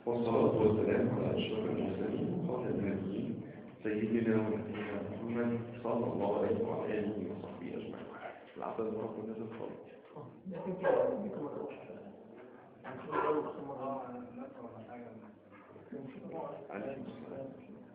والصلاة والسلام على أشرف المرسلين وخاتم النبيين سيدنا ونبينا محمد صلى الله عليه وعلى آله وصحبه أجمعين العبد المرض والناس الخالد عليه السلام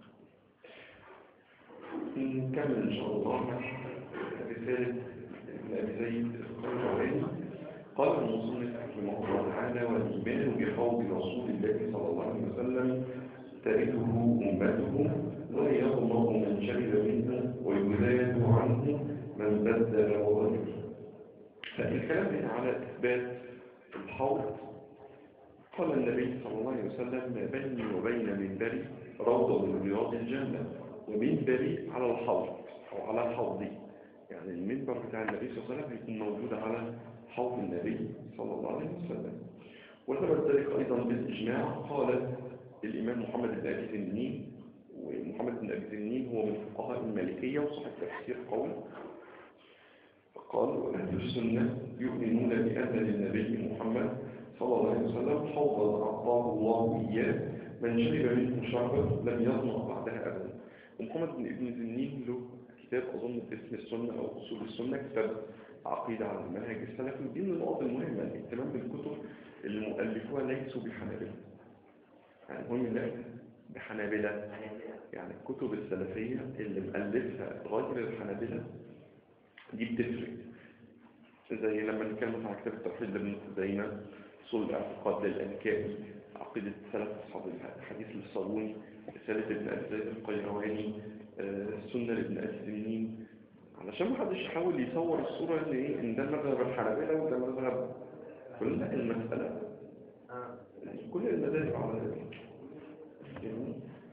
نكمل إن شاء الله رسالة ابن أبي زيد القيرواني قال المصنف رحمه الله تعالى والإيمان بحوض رسول الله صلى الله عليه وسلم ترثه أمته ولا يظلم من شرب منه ويزاد عنه من بدل وظلم فالكلام هنا على إثبات الحوض قال النبي صلى الله عليه وسلم ما بيني وبين منبري روضة من رياض الجنة ومنبري على الحوض أو على حوضي يعني المنبر بتاع النبي صلى الله عليه وسلم يكون موجود على حوض النبي صلى الله عليه وسلم وثبت ذلك أيضا بالإجماع قال الإمام محمد بن أبي تنين ومحمد بن أبي تنين هو من فقهاء المالكية وصاحب تفسير قول قال وأهل السنة يؤمنون بأن للنبي محمد صلى الله عليه وسلم حوضا أعطاه الله إياه من شرب منه شربا لم يظمأ بعدها أبدا ومحمد بن ابن تنين له كتاب أظن باسم السنة أو أصول السنة كتاب عقيدة على المنهج السلفي ودي من النقط المهمة الاهتمام بالكتب اللي مؤلفوها ليسوا بحنابلة يعني مهم لا بحنابلة يعني الكتب السلفية اللي مؤلفها غير الحنابلة دي بتفرق زي لما نتكلم عن كتاب التوحيد لابن تدينة اصول الاعتقاد للأنكائي عقيدة سلف أصحاب الحديث للصابوني رسالة ابن أبي زيد القيرواني السنة لابن أبي سنين علشان ما حدش يحاول يصور الصورة ان ايه ان ده مذهب الحنابلة وده مذهب كل المسألة كل المذاهب على ذلك جميل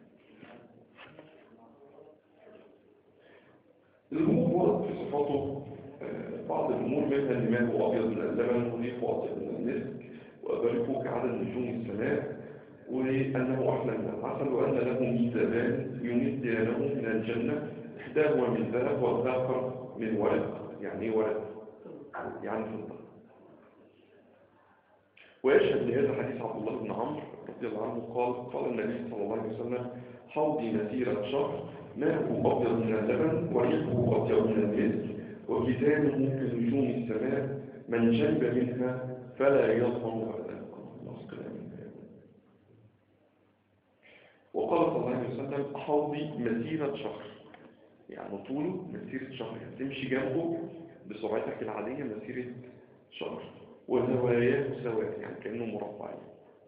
الأمور ورد في صفاته بعض الأمور منها الإمام هو أبيض من اللبن ونيف وأطيب من المسك وأبركه كعدد نجوم السماء وأنه أحلى من العسل وأن له ميزابان يمد له من الجنة إحداهما من ذهب والآخر من ورق يعني ورق يعني فضة ويشهد لهذا حديث عبد الله بن عمرو رضي الله عنه قال قال النبي صلى الله عليه وسلم حوضي مسيرة شهر ماءه أبيض من اللبن وريحه أبيض من المسك وكتابه كنجوم السماء من شرب منها فلا يظلم أبدا وقال صلى الله عليه وسلم حوضي مسيرة شهر يعني طوله مسيرة شهر يعني تمشي جنبه بسرعتك العادية مسيرة شهر وزواياه سواء يعني كأنه مربعين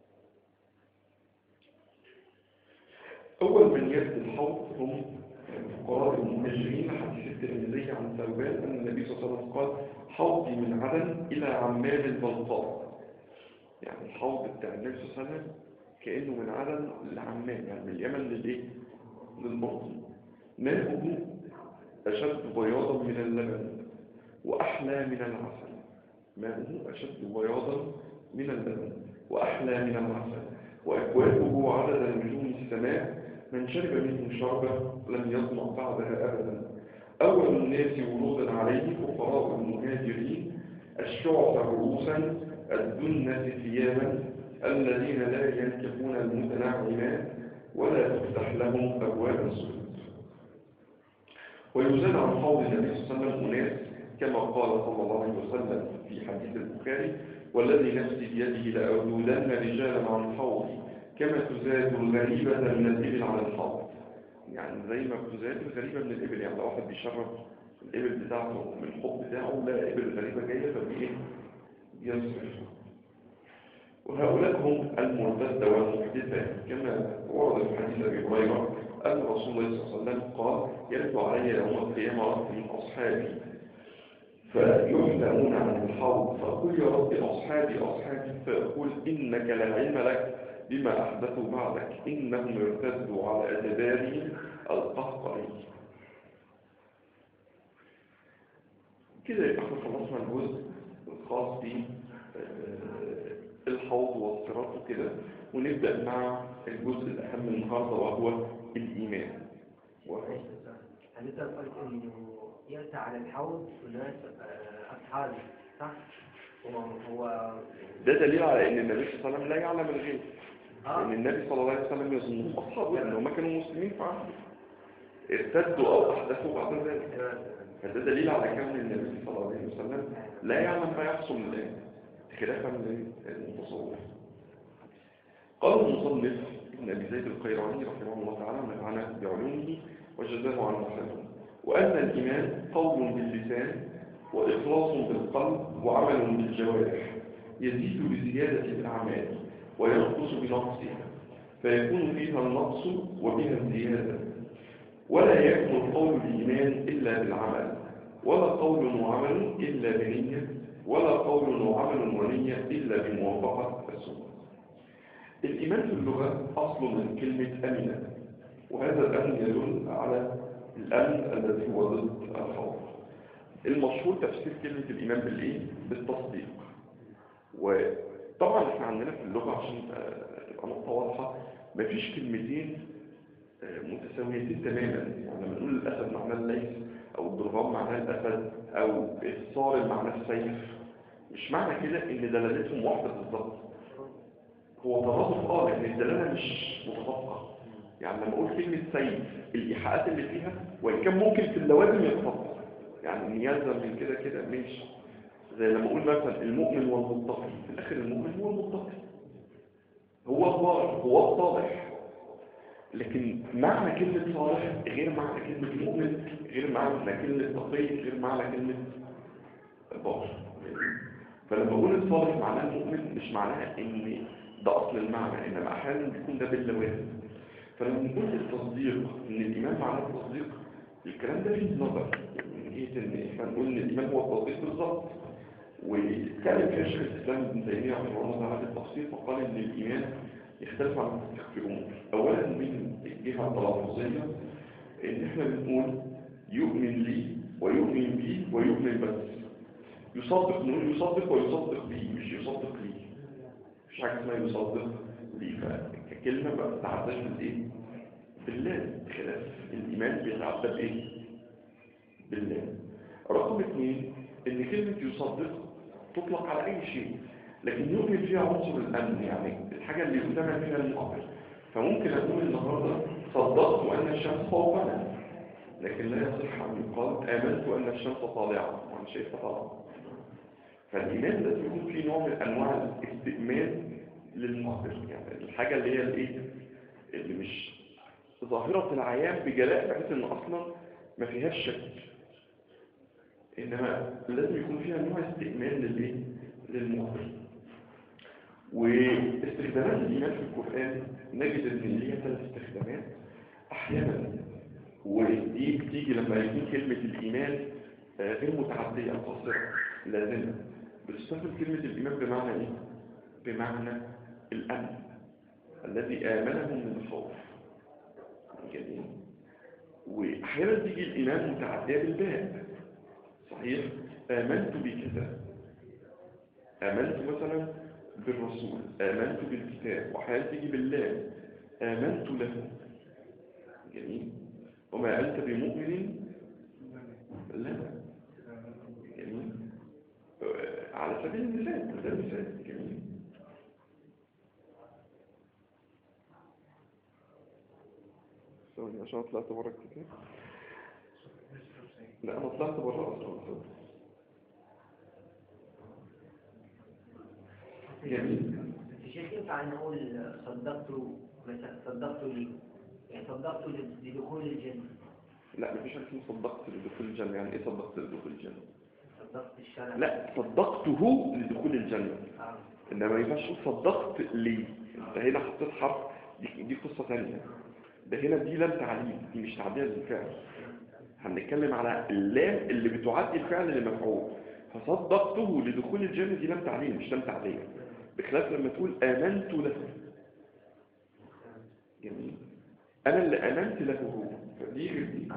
أول من يرد الحوض هم فقراء المهاجرين حديث الترمذي عن ثوبان أن النبي صلى الله عليه وسلم قال حوضي من عدن إلى عمال البلطاء يعني الحوض بتاع النبي صلى الله عليه وسلم كأنه من عدن لعمان يعني من اليمن للإيه؟ للبطن ماءه أشد بياضا من اللبن وأحلى من العسل ماءه أشد بياضا من اللبن وأحلى من العسل وأكوابه عدد نجوم السماء من شرب منه شربة لم يظمأ بعدها أبدا أول الناس ورودا عليه فقراء المهاجرين الشعث رؤوسا الدنة ثيابا الذين لا ينكفون المتنعمات ولا تفتح لهم أبواب السجود ويزاد عن حوض النبي صلى الله عليه وسلم أناس كما قال صلى الله عليه وسلم في حديث البخاري والذي نفسي بيده لأولودن رجالا عن حوضي كما تزاد الغريبة من الإبل على الحوض يعني زي ما بتزاد الغريبة من الإبل يعني لو واحد بيشرب الإبل بتاعته من الحوض بتاعه لا إبل غريبة جاية فبإيه يصرف وهؤلاء هم المرتدة والمحدثة كما ورد في حديث أبي هريرة أن رسول الله صلى الله عليه وسلم قال يرد علي يوم القيامة رب من أصحابي فيحلمون عن الحوض فأقول يا رب أصحابي أصحابي فيقول إنك لا علم لك بما أحدثوا بعدك إنهم ارتدوا على أدبارهم القهقري كده يبقى احنا خلصنا الجزء الخاص ب الحوض والصراط وكده ونبدأ مع الجزء الأهم النهاردة وهو الإيمان حديث قلت انه يرسى على الحوض وناس اصحابي صح؟ هو هو ده دليل على ان النبي صلى الله عليه وسلم لا يعلم الغيب لأن النبي صلى الله عليه وسلم يظنهم أصحابه أنهم ما كانوا مسلمين في عهده ارتدوا أو أحدثوا بعد ذلك تمام فده دليل على كون النبي صلى الله عليه وسلم لا يعلم ما يحصل الآن خلافا للمتصوف قال المصنف ابن أبي زيد القيرواني رحمه الله تعالى ونفعنا بعلومه وجزاه عن خيرا وأن الإيمان قول باللسان وإخلاص بالقلب وعمل بالجوارح يزيد بزيادة الأعمال وينقص بنقصها فيكون فيها النقص وبها الزيادة ولا يكمل قول الإيمان إلا بالعمل ولا قول وعمل إلا بنية ولا قول وعمل ونية إلا بموافقة السنة الإيمان في اللغة أصل من كلمة أمنة وهذا الأمن يدل على الأمن الذي هو ضد الخوف المشهور تفسير كلمة الإيمان بالإيه؟ بالتصديق وطبعا احنا عندنا في اللغة عشان آه، تبقى نقطة واضحة مفيش كلمتين آه، متساويتين تماما يعني لما نقول الأسد معناه الليث أو الضرغام معناه الأسد أو الصارم معناه السيف مش معنى كده إن دلالتهم واحدة بالظبط هو ترادف اه لكن الدلاله مش متطابقه يعني لما اقول كلمه سيد الايحاءات اللي فيها وان كان ممكن في اللوازم يتطابق يعني ان يلزم من كده كده ماشي زي لما اقول مثلا المؤمن والمتقي في الاخر المؤمن هو المتقي هو الظاهر هو الصالح لكن معنى كلمة صالح غير معنى كلمة مؤمن غير معنى كلمة تقي غير معنى كلمة بار فلما اقول الصالح معناه المؤمن مش معناها ان ده اصل المعنى انما احيانا بيكون ده باللوازم فلما نقول التصديق ان الايمان معناه التصديق الكلام ده فيه نظر من جهه ان احنا نقول ان الايمان هو التصديق بالظبط واتكلم فيها شيخ الاسلام ابن تيميه رحمه الله تعالى بالتفصيل فقال ان الايمان يختلف عن التصديق في امور اولا من الجهه التلفظيه ان احنا بنقول يؤمن لي ويؤمن بي ويؤمن بس يصدق نقول يصدق ويصدق بي مش يصدق لي مفيش حاجه اسمها يصدق لي فكلمه ما بتتعداش بالايه بالله خلاف الايمان بيتعدى بايه بالله رقم اثنين ان كلمه يصدق تطلق على اي شيء لكن يؤمن فيها عنصر الامن يعني الحاجه اللي يؤتمن فيها المؤمن فممكن اقول النهارده صدقت ان الشمس فوقنا لكن لا يصح ان يقال امنت ان الشمس طالعه وانا شايفها طالعه فالإيمان لازم يكون فيه نوع من أنواع الاستئمان للمخبر يعني الحاجة اللي هي الإيه اللي مش ظاهرة العيان بجلاء بحيث إن أصلا ما فيهاش شك إنما لازم يكون فيها نوع استئمان للإيه للمخبر واستخدامات الإيمان في القرآن نجد إن ليها ثلاث استخدامات أحيانا ودي بتيجي لما يكون كلمة الإيمان آه، غير متعدية قصر لازمة بتستخدم كلمة الإيمان بمعنى إيه؟ بمعنى الأمن الذي آمنهم من الخوف جميل وأحيانا تيجي الإيمان متعدية بالباء صحيح آمنت بكذا آمنت مثلا بالرسول آمنت بالكتاب وأحيانا تيجي بالله آمنت له جميل وما أنت بمؤمن لا جميل آه، على سبيل المثال ده مثال جميل ثواني عشان طلعت بره كتير لا انا طلعت بره اصلا جميل الشيخ ينفع نقول صدقت مثلا صدقت لي يعني صدقت لدخول الجنة لا مفيش حاجه اسمها صدقت لدخول الجنه يعني ايه صدقت لدخول الجنه صدقت الشرع لا صدقته لدخول الجنه آه. انما ما ينفعش تقول صدقت لي انت هنا حطيت حرف دي, دي قصه ثانيه ده هنا دي لام تعليل دي مش تعديه للفعل هنتكلم على اللام اللي بتعدي الفعل لمفعول فصدقته لدخول الجنه دي لام تعليل مش لام تعديه بخلاف لما تقول امنت له جميل انا اللي امنت له هو فدي غير دي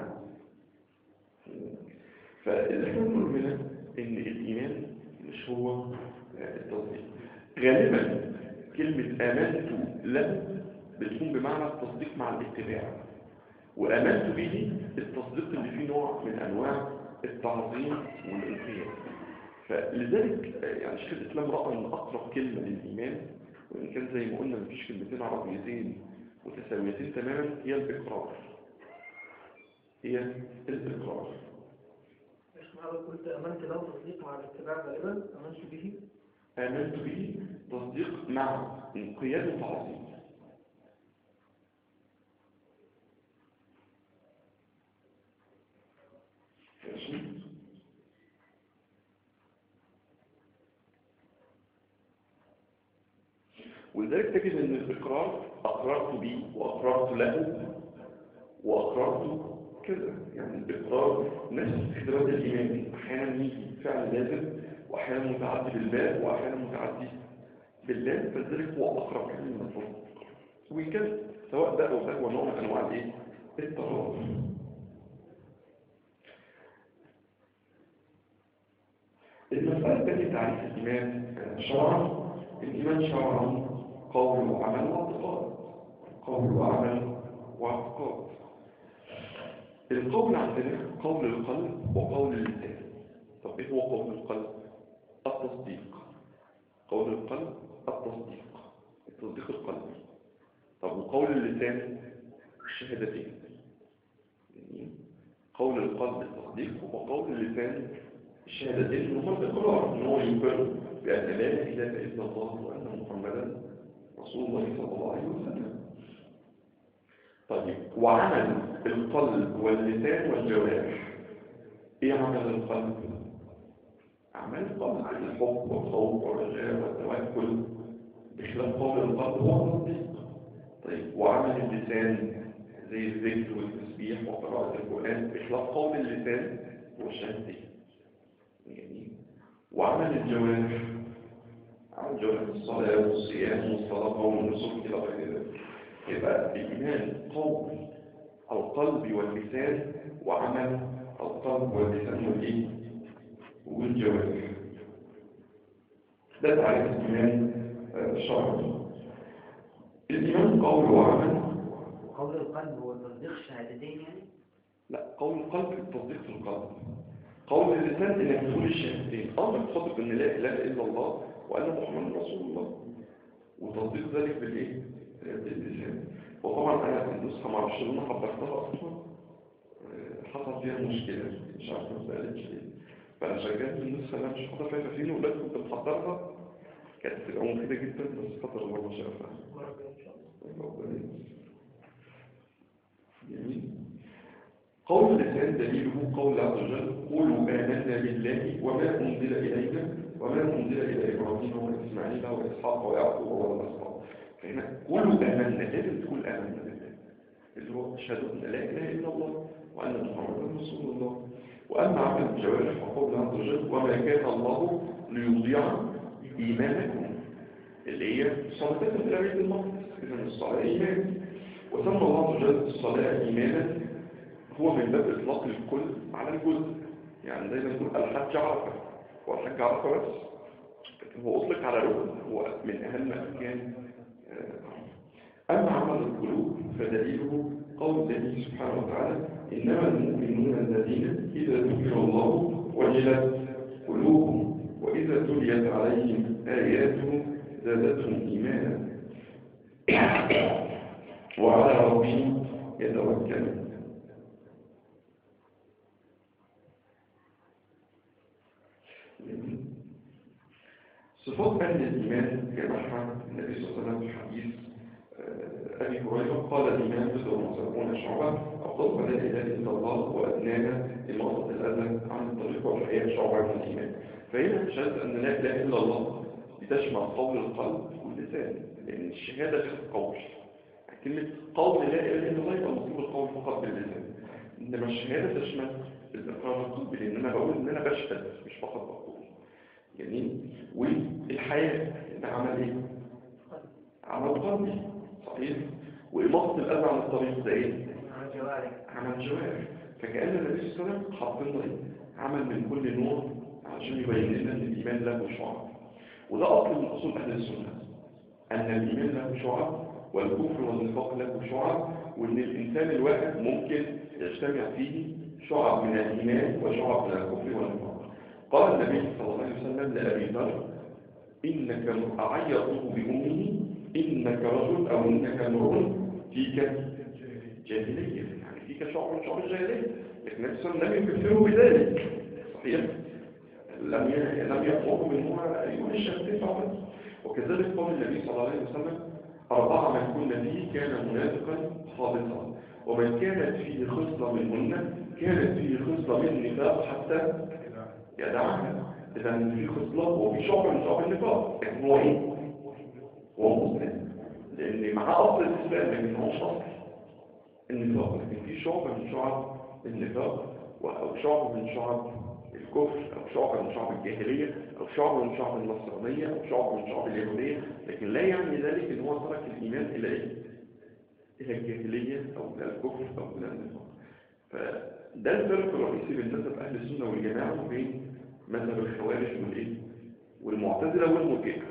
فاللي احنا بنقول هنا ان الايمان مش هو آه، التصديق غالبا كلمة آمنت له بتكون بمعنى التصديق مع الاتباع وآمنت به التصديق اللي فيه نوع من أنواع التعظيم والانقياد فلذلك آه، يعني شيخ الإسلام رأى أن أقرب كلمة للإيمان وإن وإن كان زي ما قلنا مفيش كلمتين عربيتين متساويتين تماما هي الإقرار هي الإقرار مش معقول قلت امنت له تصديق مع الاتباع غالبا امنت به آمنت به تصديق مع انقياد وتعظيم ماشي ولذلك تجد ان الاقرار اقررت به واقررت له واقررت كذا يعني الاقرار نفس استخدامات الايمان احيانا يجي فعل لازم واحيانا متعدي بالباء واحيانا متعدي بالله فلذلك هو اقرب يعني من الفرق وان كان سواء ده او ده هو نوع من انواع الايه الترابط المسألة الثانية تعريف الإيمان شرعا الإيمان شرعا قول وعمل واعتقاد قول وعمل واعتقاد القول عندنا قول القلب وقول اللسان طب ايه هو قول القلب التصديق قول القلب التصديق التصديق القلبي طب وقول اللسان الشهادتين يعني قول القلب التصديق وقول اللسان الشهادتين هما الإقرار إن هو يقر بأن لا إله إلا الله وأن محمدا رسول الله صلى الله عليه وسلم طيب وعمل القلب واللسان والجوارح ايه عمل القلب عمل القلب الحب والخوف والرجاء والتوكل بخلاف قول القلب هو التصديق طيب وعمل اللسان زي الذكر والتسبيح وقراءة القرآن بخلاف قول اللسان هو الشهادتين يعني وعمل الجوارح عمل الجوارح الصلاة والصيام والصلاة والنسك إلى غير ذلك يبقى الإيمان قول القلب واللسان وعمل القلب واللسان والإيه والجوارح ده تعريف الإيمان شرعي الإيمان قول وعمل قول القلب هو تصديق الشهادتين يعني لا قول القلب التصديق في القلب قول اللسان انك تقول الشهادتين امرك تصدق ان لا اله الا الله وان محمد رسول الله وتصديق ذلك بالايه باللسان وطبعا انا النسخه ما اعرفش ان انا حضرتها اصلا آه، حصل فيها مشكله مش عارف ما سالتش ليه فانا شجعت النسخه اللي انا مش حاضر فيها فين ولاد كنت محضرها كانت هتبقى مفيده جدا بس قدر الله ما شاء فعل مرة إن شاء الله جميل قول اللسان دليله قول الله عز وجل قولوا آمنا بالله وما أنزل إلينا وما أنزل إلى إبراهيم وإسماعيل وإسحاق ويعقوب والأسباط فهنا قولوا آمنا لازم تقول آمنا بالله اللي هو تشهد أن لا إله إلا الله وأن محمدا رسول الله وأما عمل الجوارح فقول الله عز وجل وما كان الله ليضيع إيمانكم اللي هي صلاة إلى بيت المقدس إذا الصلاة إيمان وسمى الله عز وجل الصلاة إيمانا هو من باب إطلاق الكل على الجزء يعني دايما نقول الحج عرفة هو الحج عرفة بس لكن هو أطلق على الركن هو من أهم أركان آه، أما عمل القلوب فدليله قول الله سبحانه وتعالى إنما المؤمنون الذين إذا ذكر الله وجلت قلوبهم وإذا تليت عليهم آياته زادتهم إيمانا وعلى ربهم يتوكلون صفات أهل الإيمان كما النبي صلى الله عليه وسلم في حديث آه، أبي هريرة قال الإيمان بضع وسبعون شعبة أفضل لا إله إلا الله وأدنانا إماطة الأذى عن الطريق والحياة شعبة من الإيمان فهنا شهادة أن لا إله إلا الله بتشمل قول القلب واللسان لأن الشهادة في القول كلمة قول لا إله إلا الله يبقى مطلوب القول فقط باللسان إنما الشهادة تشمل الإقرار القلبي لأن أنا بقول إن أنا بشهد مش فقط بقول جميل والحياة إن عمل إيه؟ عمل قلبي صحيح وإماطة الأذى عن الطريق ده إيه؟ عن الجوارح عمل جوارح فكأن النبي صلى الله عليه وسلم حط لنا إيه؟ عمل من كل نوع عشان يبين لنا إن الإيمان له شعب وده أصل من أصول أهل السنة أن الإيمان له شعب والكفر والنفاق له شعب وإن الإنسان الواحد ممكن يجتمع فيه شعب من الإيمان وشعب من الكفر والنفاق قال النبي صلى الله عليه وسلم لأبي ذر إنك أعيطه بأمه إنك رجل أو إنك امرؤ فيك جاهلية يعني فيك شعب من شعب الجاهلية لكن النبي صلى الله عليه وسلم لم يكفره بذلك صحيح لم ي- لم يأمره من هو ينشأ في شعبه وكذلك قال النبي صلى الله عليه وسلم أربعة من كنا فيه كان منافقا خالصا ومن كانت فيه خصلة منهن كانت فيه خصلة من النفاق حتى يدعها إذا في خصلة وفي شعب من شعب النفاق لكن هو إيه؟ هو مسلم لأن معاه أصل الإسلام لكن هو مش أصل النفاق لكن في شعب من شعب النفاق أو شعب من شعب الكفر أو شعب من شعب الجاهلية أو شعب من شعب النصرانية أو شعب من شعب اليهودية لكن لا يعني ذلك أن هو ترك الإيمان إلى إيه؟ إلى الجاهلية أو إلى الكفر أو إلى النفاق فده الفرق الرئيسي بين مذهب أهل السنة والجماعة وبين مذهب الخوارج والإيه؟ والمعتزلة والمرجئة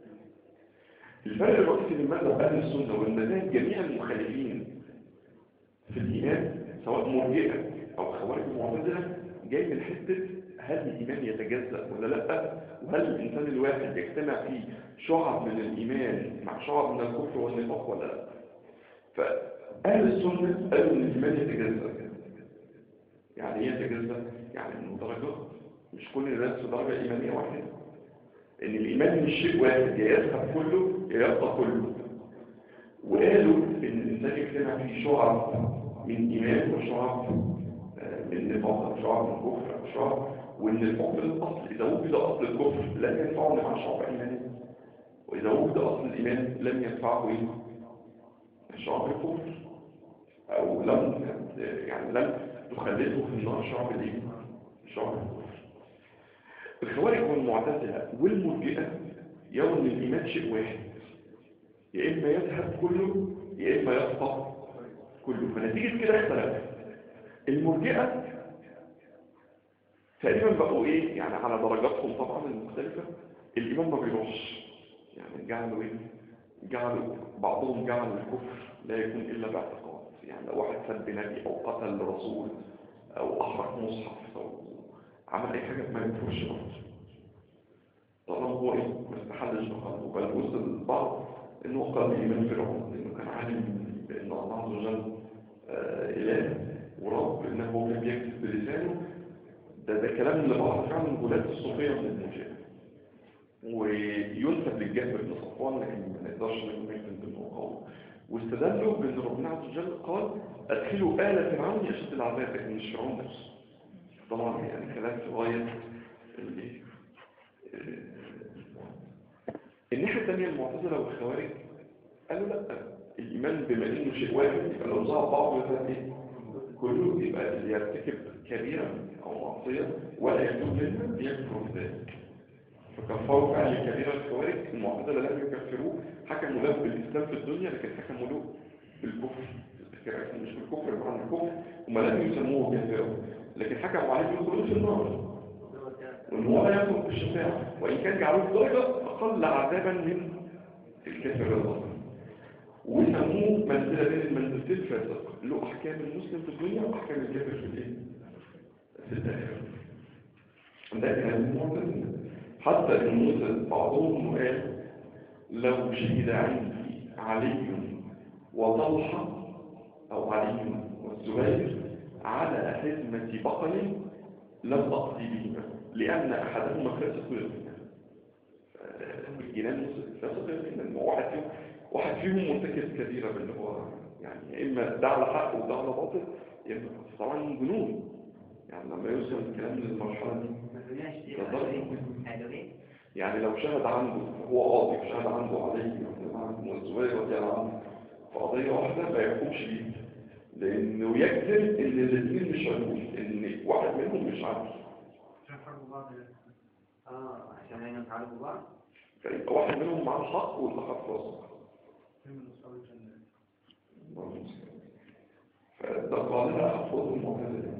الفرق الرئيسي بين مذهب أهل السنة والمذاهب جميع المخالفين في الإيمان سواء مرجئة أو خوارج المعتزلة جاي من حتة هل الإيمان يتجزأ ولا لا وهل الإنسان الواحد يجتمع فيه شعب من الإيمان مع شعب من الكفر والنفاق ولا لا فأهل السنة قالوا إن الإيمان يتجزأ يعني إيه يتجزأ؟ يعني من درجات مش كل الناس في درجة إيمانية واحدة إن الإيمان مش شيء واحد يا يذهب كله يا يبقى كله وقالوا إن الإنسان يجتمع فيه شعب من إيمان وشعب آه، من نفاق أو شعب من كفر أو شعب وإن الحكم الأصل إذا وجد أصل الكفر لن ينفعه مع شعب إيماني وإذا وجد أصل الإيمان لم ينفعه إيه؟ شعب الكفر أو لم يعني لم تخلده في النار شعب الإيه؟ شعب الكفر الخوارج والمعتزلة والمرجئة يرون ان الإيمان شيء واحد يا إما يذهب كله يا إما يبقى كله فنتيجة كده اختلف المرجئة تقريبا بقوا إيه يعني على درجاتهم طبعا المختلفة الإيمان ما بيروحش يعني جعلوا إيه جعلوا بعضهم جعل الكفر لا يكون إلا باعتقاد يعني لو واحد سب نبي أو قتل رسول أو أحرق مصحف أو عمل اي حاجة ما ينفرش برضه طالما هو ايه ما استحلش بقلبه بل وصل البعض انه قال ايمان فرعون لانه كان عالم بان الله عز وجل آه اله ورب انه هو كان بيكتب بلسانه ده ده كلام لبعض فعلا ولاة الصوفية من المرجئة وينسب للجهل بن صفوان لكن ما نقدرش نكون نكتب انه قول واستدلوا بان ربنا عز وجل قال ادخلوا آل فرعون يشد العذاب لكن مش فرعون نفسه طبعا يعني كلام في غاية ال- الناحية الثانية المعتزلة والخوارج قالوا لا الإيمان بما إنه شيء واحد يبقى لو ظهر بعضه يبقى إيه؟ كله يبقى اللي يرتكب كبيرة أو معصية ولا يتوب منها يكفر بذلك فكفروا فعل كبيرة الخوارج المعتزلة لم يكفروه حكموا له بالإسلام في الدنيا لكن حكموا له بالكفر الكافر مش بالكفر معنى الكفر هم لم يسموه كافرا لكن حكموا عليه بالخلود في النار وان هو لا يكون بالشفاعة وإن كان جعلوه درجة أقل عذابا من الكافر الظالم وسموه منزلة بين المنزلتين فاسق له أحكام المسلم في الدنيا وأحكام الكافر في الإيه؟ في الآخرة ده كان المعتزلة حتى إن موسى بعضهم قال لو شهد عندي علي وطلحة أو علي والزبير على حزمة بقر لم أقضي بهما لأن أحدهما فاسق يقين الجنان فاسق يقين واحد فيهم واحد فيهم مرتكب كبيرة باللي هو يعني يا إما ده على حق وده على باطل يا إما طبعا جنون يعني لما يوصل الكلام للمرحلة دي ما سمعناش دي ده ضرب. حاجة ايه؟ يعني لو شهد عنده هو قاضي وشهد عنده علي رضي الله عنه والزبير رضي الله عنه في قضية واحدة ما يحكمش بيه لأنه يكذب إن الاثنين مش عدول إن واحد منهم مش عدل اه عشان هنا نتعرفوا بعض فيبقى واحد منهم معاه الحق والآخر فاسق فده قالها أفضل المعتزلة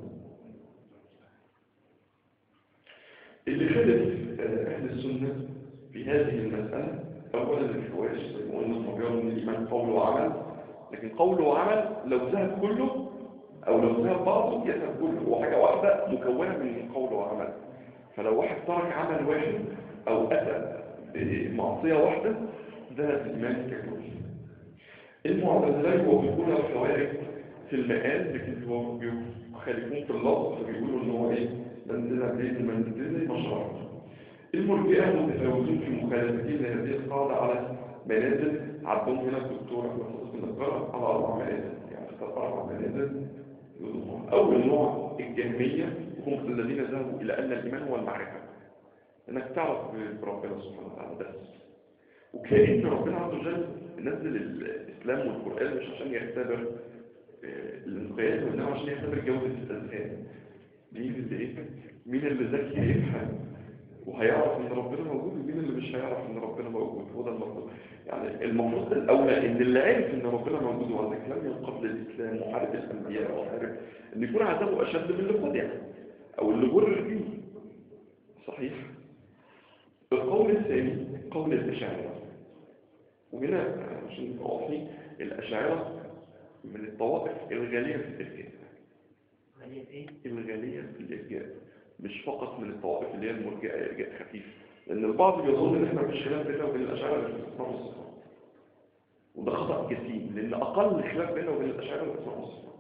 اللي خلف آه، أهل السنة في هذه المسألة أولا الحواش زي ما قلنا هم بيقولوا إن الإيمان قول وعمل لكن قول وعمل لو ذهب كله أو لو ذهب بعضه يذهب كله هو حاجة واحدة مكونة من قول وعمل فلو واحد ترك عمل واحد أو أتى بمعصية واحدة ذهب الإيمان ككل المعتزلة يوافقون الخوارج في المقال لكن هو بيخالفون في اللفظ فبيقولوا ان هو ايه منزلة بين منزلة مشروع المرجئة متفاوتون في مخالفتين لهذه القاعدة على منازل عندهم هنا الدكتور احمد صديق النقرة على أربع منازل يعني اختار أربع منازل يوضحون. أول نوع الجهمية هم الذين ذهبوا إلى أن الإيمان هو المعرفة إنك تعرف بربنا سبحانه وتعالى بس وكأن ربنا عز وجل نزل الإسلام والقرآن مش عشان يختبر آه، الانقياد وإنما عشان يختبر جودة الأذهان مين اللي إيه؟ مين اللي ذكي هيفهم وهيعرف إن ربنا موجود ومين اللي مش هيعرف إن ربنا موجود هو ده المفروض يعني المفروض الأولى إن اللي عارف إن ربنا موجود وعندك لم من قبل الإسلام وحارب الأنبياء وحارب إن يكون عذابه أشد من اللي خدع أو اللي غرر فيه صحيح القول الثاني قول الأشاعرة وهنا عشان نبقى واضحين الأشاعرة من الطوائف الغالية في الإرجاء غالية ايه؟ الغالية في الإرجاء مش فقط من الطوائف اللي هي المرجئة إرجاء خفيف لأن البعض بيظن إن إحنا مفيش خلاف بيننا وبين الأشاعرة في الأسماء والصفات وده خطأ جسيم لأن أقل خلاف بيننا وبين الأشاعرة في الأسماء والصفات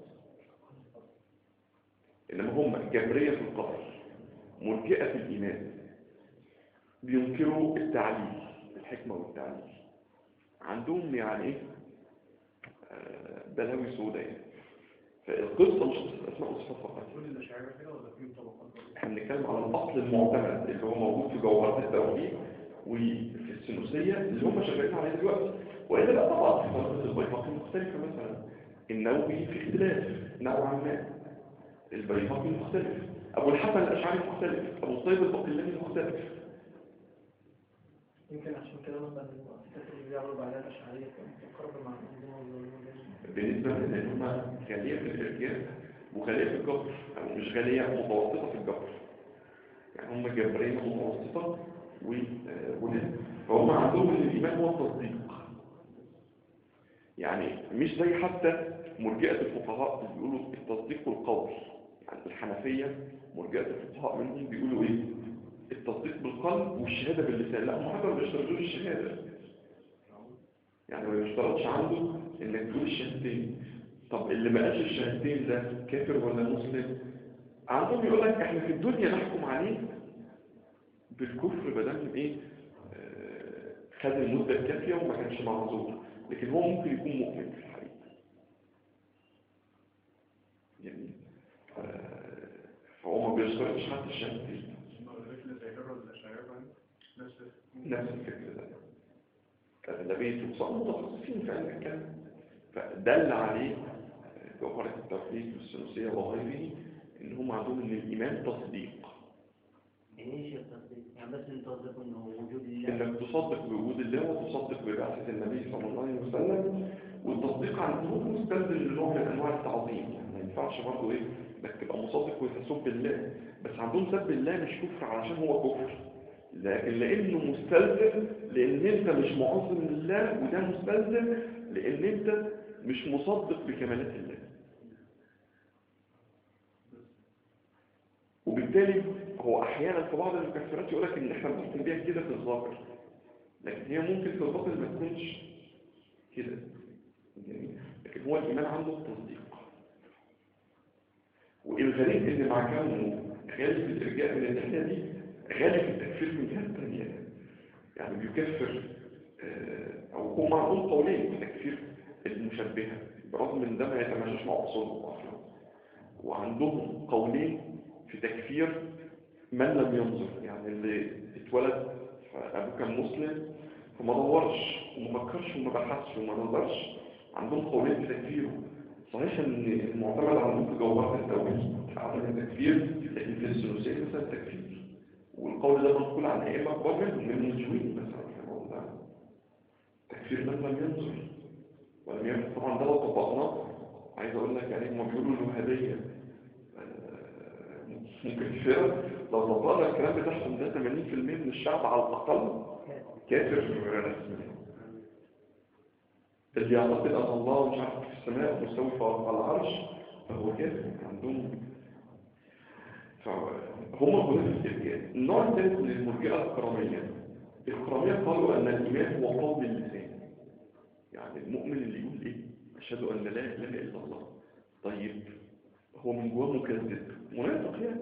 إنما هم جبرية في القدر مرجئة في الإيمان بينكروا التعليل الحكمة والتعليل عندهم يعني ايه آه، بلاوي سوداء يعني فالقصة مش قصة أسماء وصفات فقط كل الأشاعرة كده ولا فيهم طبقات برضه؟ احنا بنتكلم على الأصل المعتمد اللي هو موجود في جوهرات التوحيد وفي الثنوسية اللي هم شغالين عليه دلوقتي وإلا بقى طبعا في فرقة البيهقي مختلفة مثلا النووي في اختلاف نوعا ما البيهقي مختلف أبو الحسن الأشعري مختلف أبو الطيب البقلاني مختلف يمكن عشان كده مثلا المؤسسات اللي بيعملوا بعدها الأشعرية متقربة مع الأنظمة والنظام بالنسبة لأن هم غالية في الإرجاء وغالية في الجبر أو مش غالية متوسطة في الجبر يعني هم جبرين متوسطة وغنى فهم عندهم إن الإيمان هو التصديق يعني مش زي حتى مرجئة الفقهاء اللي بيقولوا التصديق والقول يعني الحنفية مرجئة الفقهاء منهم بيقولوا إيه التصديق بالقلب والشهادة باللسان لا هم حتى ما بيشترطوش الشهادة يعني ما بيشترطش عنده انك تقول الشهادتين طب اللي ما قالش الشهادتين ده كافر ولا مسلم عندهم يقول لك احنا في الدنيا نحكم عليه بالكفر بدل ايه آه، خد المدة الكافية وما كانش معذور لكن هو ممكن يكون مؤمن في الحقيقة يعني آه، فهو ما بيشترطش حتى الشهادتين الرجل زي هرة الأشاعرة نفس نفس الفكر ده أغلبية وصال متخصصين في علم الكلام فدل عليه جوهرة التوحيد والثنوسية وغيره إن هم عندهم إن الإيمان تصديق يعني ايش التصديق؟ يعني بس ان تصدقوا انه وجود الله إنك تصدق بوجود الله وتصدق ببعثة النبي صلى الله عليه وسلم والتصديق عندهم مستلزم لنوع من أنواع التعظيم يعني ما ينفعش برضه إيه إنك تبقى مصدق وتسب الله بس عندهم سب الله مش كفر علشان هو كفر لكن لأنه مستلزم لأن أنت مش معظم لله وده مستلزم لأن أنت مش مصدق بكمالات الله وبالتالي هو أحيانا في بعض المكفرات يقول لك إن إحنا بنحكم بيها كده في الظاهر لكن هي ممكن في الباطن ما تكونش كده جميل. لكن هو الإيمان عنده التصديق والغريب إن مع كونه غالي في الإرجاء من الناحية دي غالي في التكفير من جهة تانية يعني بيكفر آه، أو هو معهم قولين في تكفير المشبهة برغم من ده ما يتماشاش مع أصولهم أصلا وعندهم قولين في تكفير من لم ينظر يعني اللي اتولد فأبوه كان مسلم فما دورش وما فكرش وما بحثش وما نظرش عندهم قولين في تكفيره صحيح ان المعتمد عندهم في جوهرة التوحيد عدم التكفير لكن في الثلثية مثلا التكفير والقول ده منقول عن ائمه اكبر منهم من المسلمين مثلا رحمه الله تكفير من لم ينظر ولم ينظر طبعا ده لو طبقناه عايز اقول لك يعني هم بيقولوا الوهابيه آه، مكفره لو طبقنا الكلام بتاعهم ده 80% من الشعب على الاقل كافر رسمي اللي يعتقد ان الله مش عارف في السماء ومستوي فوق على العرش فهو كافر عندهم فهم موجودين في الإرجاء النوع الثالث من المرجئة الكرامية الكرامية قالوا أن الإيمان هو قول اللسان يعني المؤمن اللي يقول إيه أشهد أن لا إله إلا الله طيب هو من جواه مكذب منافق يعني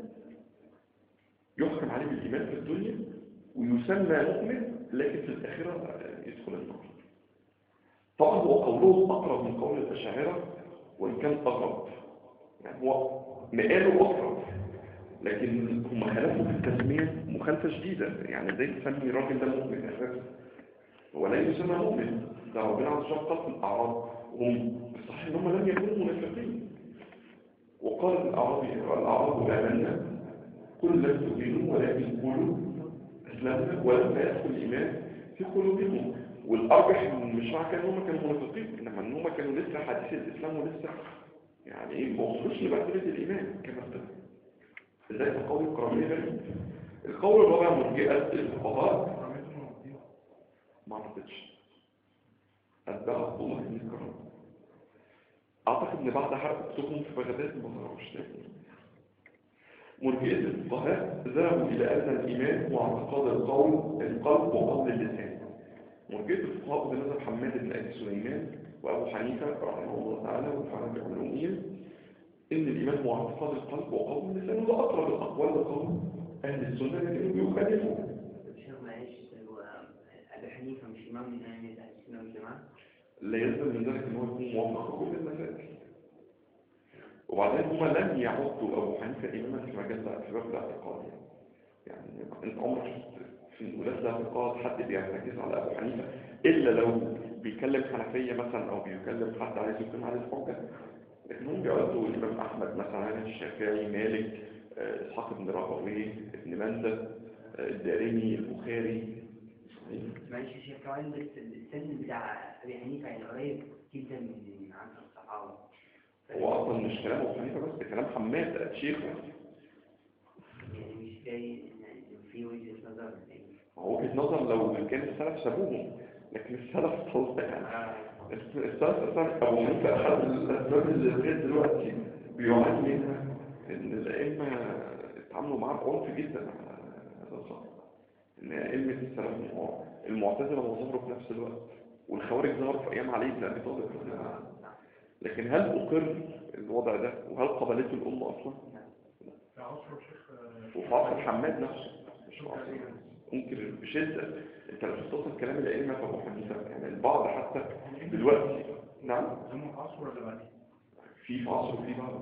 يحكم عليه بالإيمان في الدنيا ويسمى مؤمن لكن في الآخرة يدخل النار طبعا هو قوله أقرب من قول الأشاعرة وإن كان أقرب يعني هو مقاله أقرب لكن هم خلفوا في التسمية مخالفة شديدة يعني ازاي تسمي الراجل ده مؤمن أساسا هو لا يسمى مؤمن ده ربنا عز وجل قال في الأعراب هم صحيح ان هم لم يكونوا منافقين وقال الأعرابي الأعراب آمنا قل لم تؤمنوا ولكن قولوا أسلمنا ولما يدخل الإيمان في قلوبهم والأرجح مش معنى كان هم كانوا منافقين إنما إن هم كانوا لسه حديث الإسلام ولسه يعني إيه ما وصلوش لمرتبة الإيمان كمرتبة ازاي تقوي القرآنية غريب القول الرابع مرجئة الفقهاء ما عرفتش أتباع عبد الله بن الكرام أعتقد إن بعد حرب كتبهم في بغداد ما ظهروش تاني مرجئة الفقهاء ذهبوا إلى أن الإيمان هو اعتقاد القول القلب وقول اللسان مرجئة الفقهاء بمذهب حماد بن أبي سليمان وأبو حنيفة رحمه الله تعالى وفعلا بن الأمير إن الإيمان هو اعتقاد القلب وقول اللسان وده أقرب الأقوال لقول أهل السنة لكنهم يخالفوا الشيخ معلش هو أبي حنيفة مش إمام من أئمة أهل السنة والجماعة لا يلزم من ذلك ان هو يكون موافق في كل المسائل وبعدين هما لم يعدوا ابو حنيفه اماما في مجال في باب الاعتقاد يعني انت عمرك شفت في ولاة الاعتقاد حد بيرتكز على ابو حنيفه الا لو بيكلم حنفيه مثلا او بيكلم حد عايز يقيم عليه الحجه لكن هم بيعدوا الامام احمد مثلا الشافعي مالك آه، اسحاق بن راهويه ابن مندى آه، الدارمي البخاري معلش يا شيخ كمان بس السن بتاع أبي حنيفة يعني قريب جدا من عصر الصحابة هو اصلا مش كلام ابو حنيفه بس ده كلام حماد شيخ يعني مش جاي إن في وجهة نظر يعني هو وجهة نظر لو كان السلف سابوهم لكن السلف طول يعني آه، السلف أساسا أبو حنيفة أحد الأسباب اللي لغاية دلوقتي بيعاني منها إن الأئمة اتعاملوا معاه بعنف جدا على هذا الخط إن أئمة السلف المعتزلة وظهروا في نفس الوقت والخوارج ظهروا في أيام علي بن أبي طالب رضي الله عنه. لكن هل أقر الوضع ده وهل قبلته الأمة أصلا؟ في عصر الشيخ آه، وفي عصر حماد نفسه مش في عصر ممكن بشدة انت لو تستوصل كلام الأئمة في أبو حنيفة يعني البعض حتى دلوقتي نعم زمن عصر ولا بعدين؟ في في عصر وفي بعض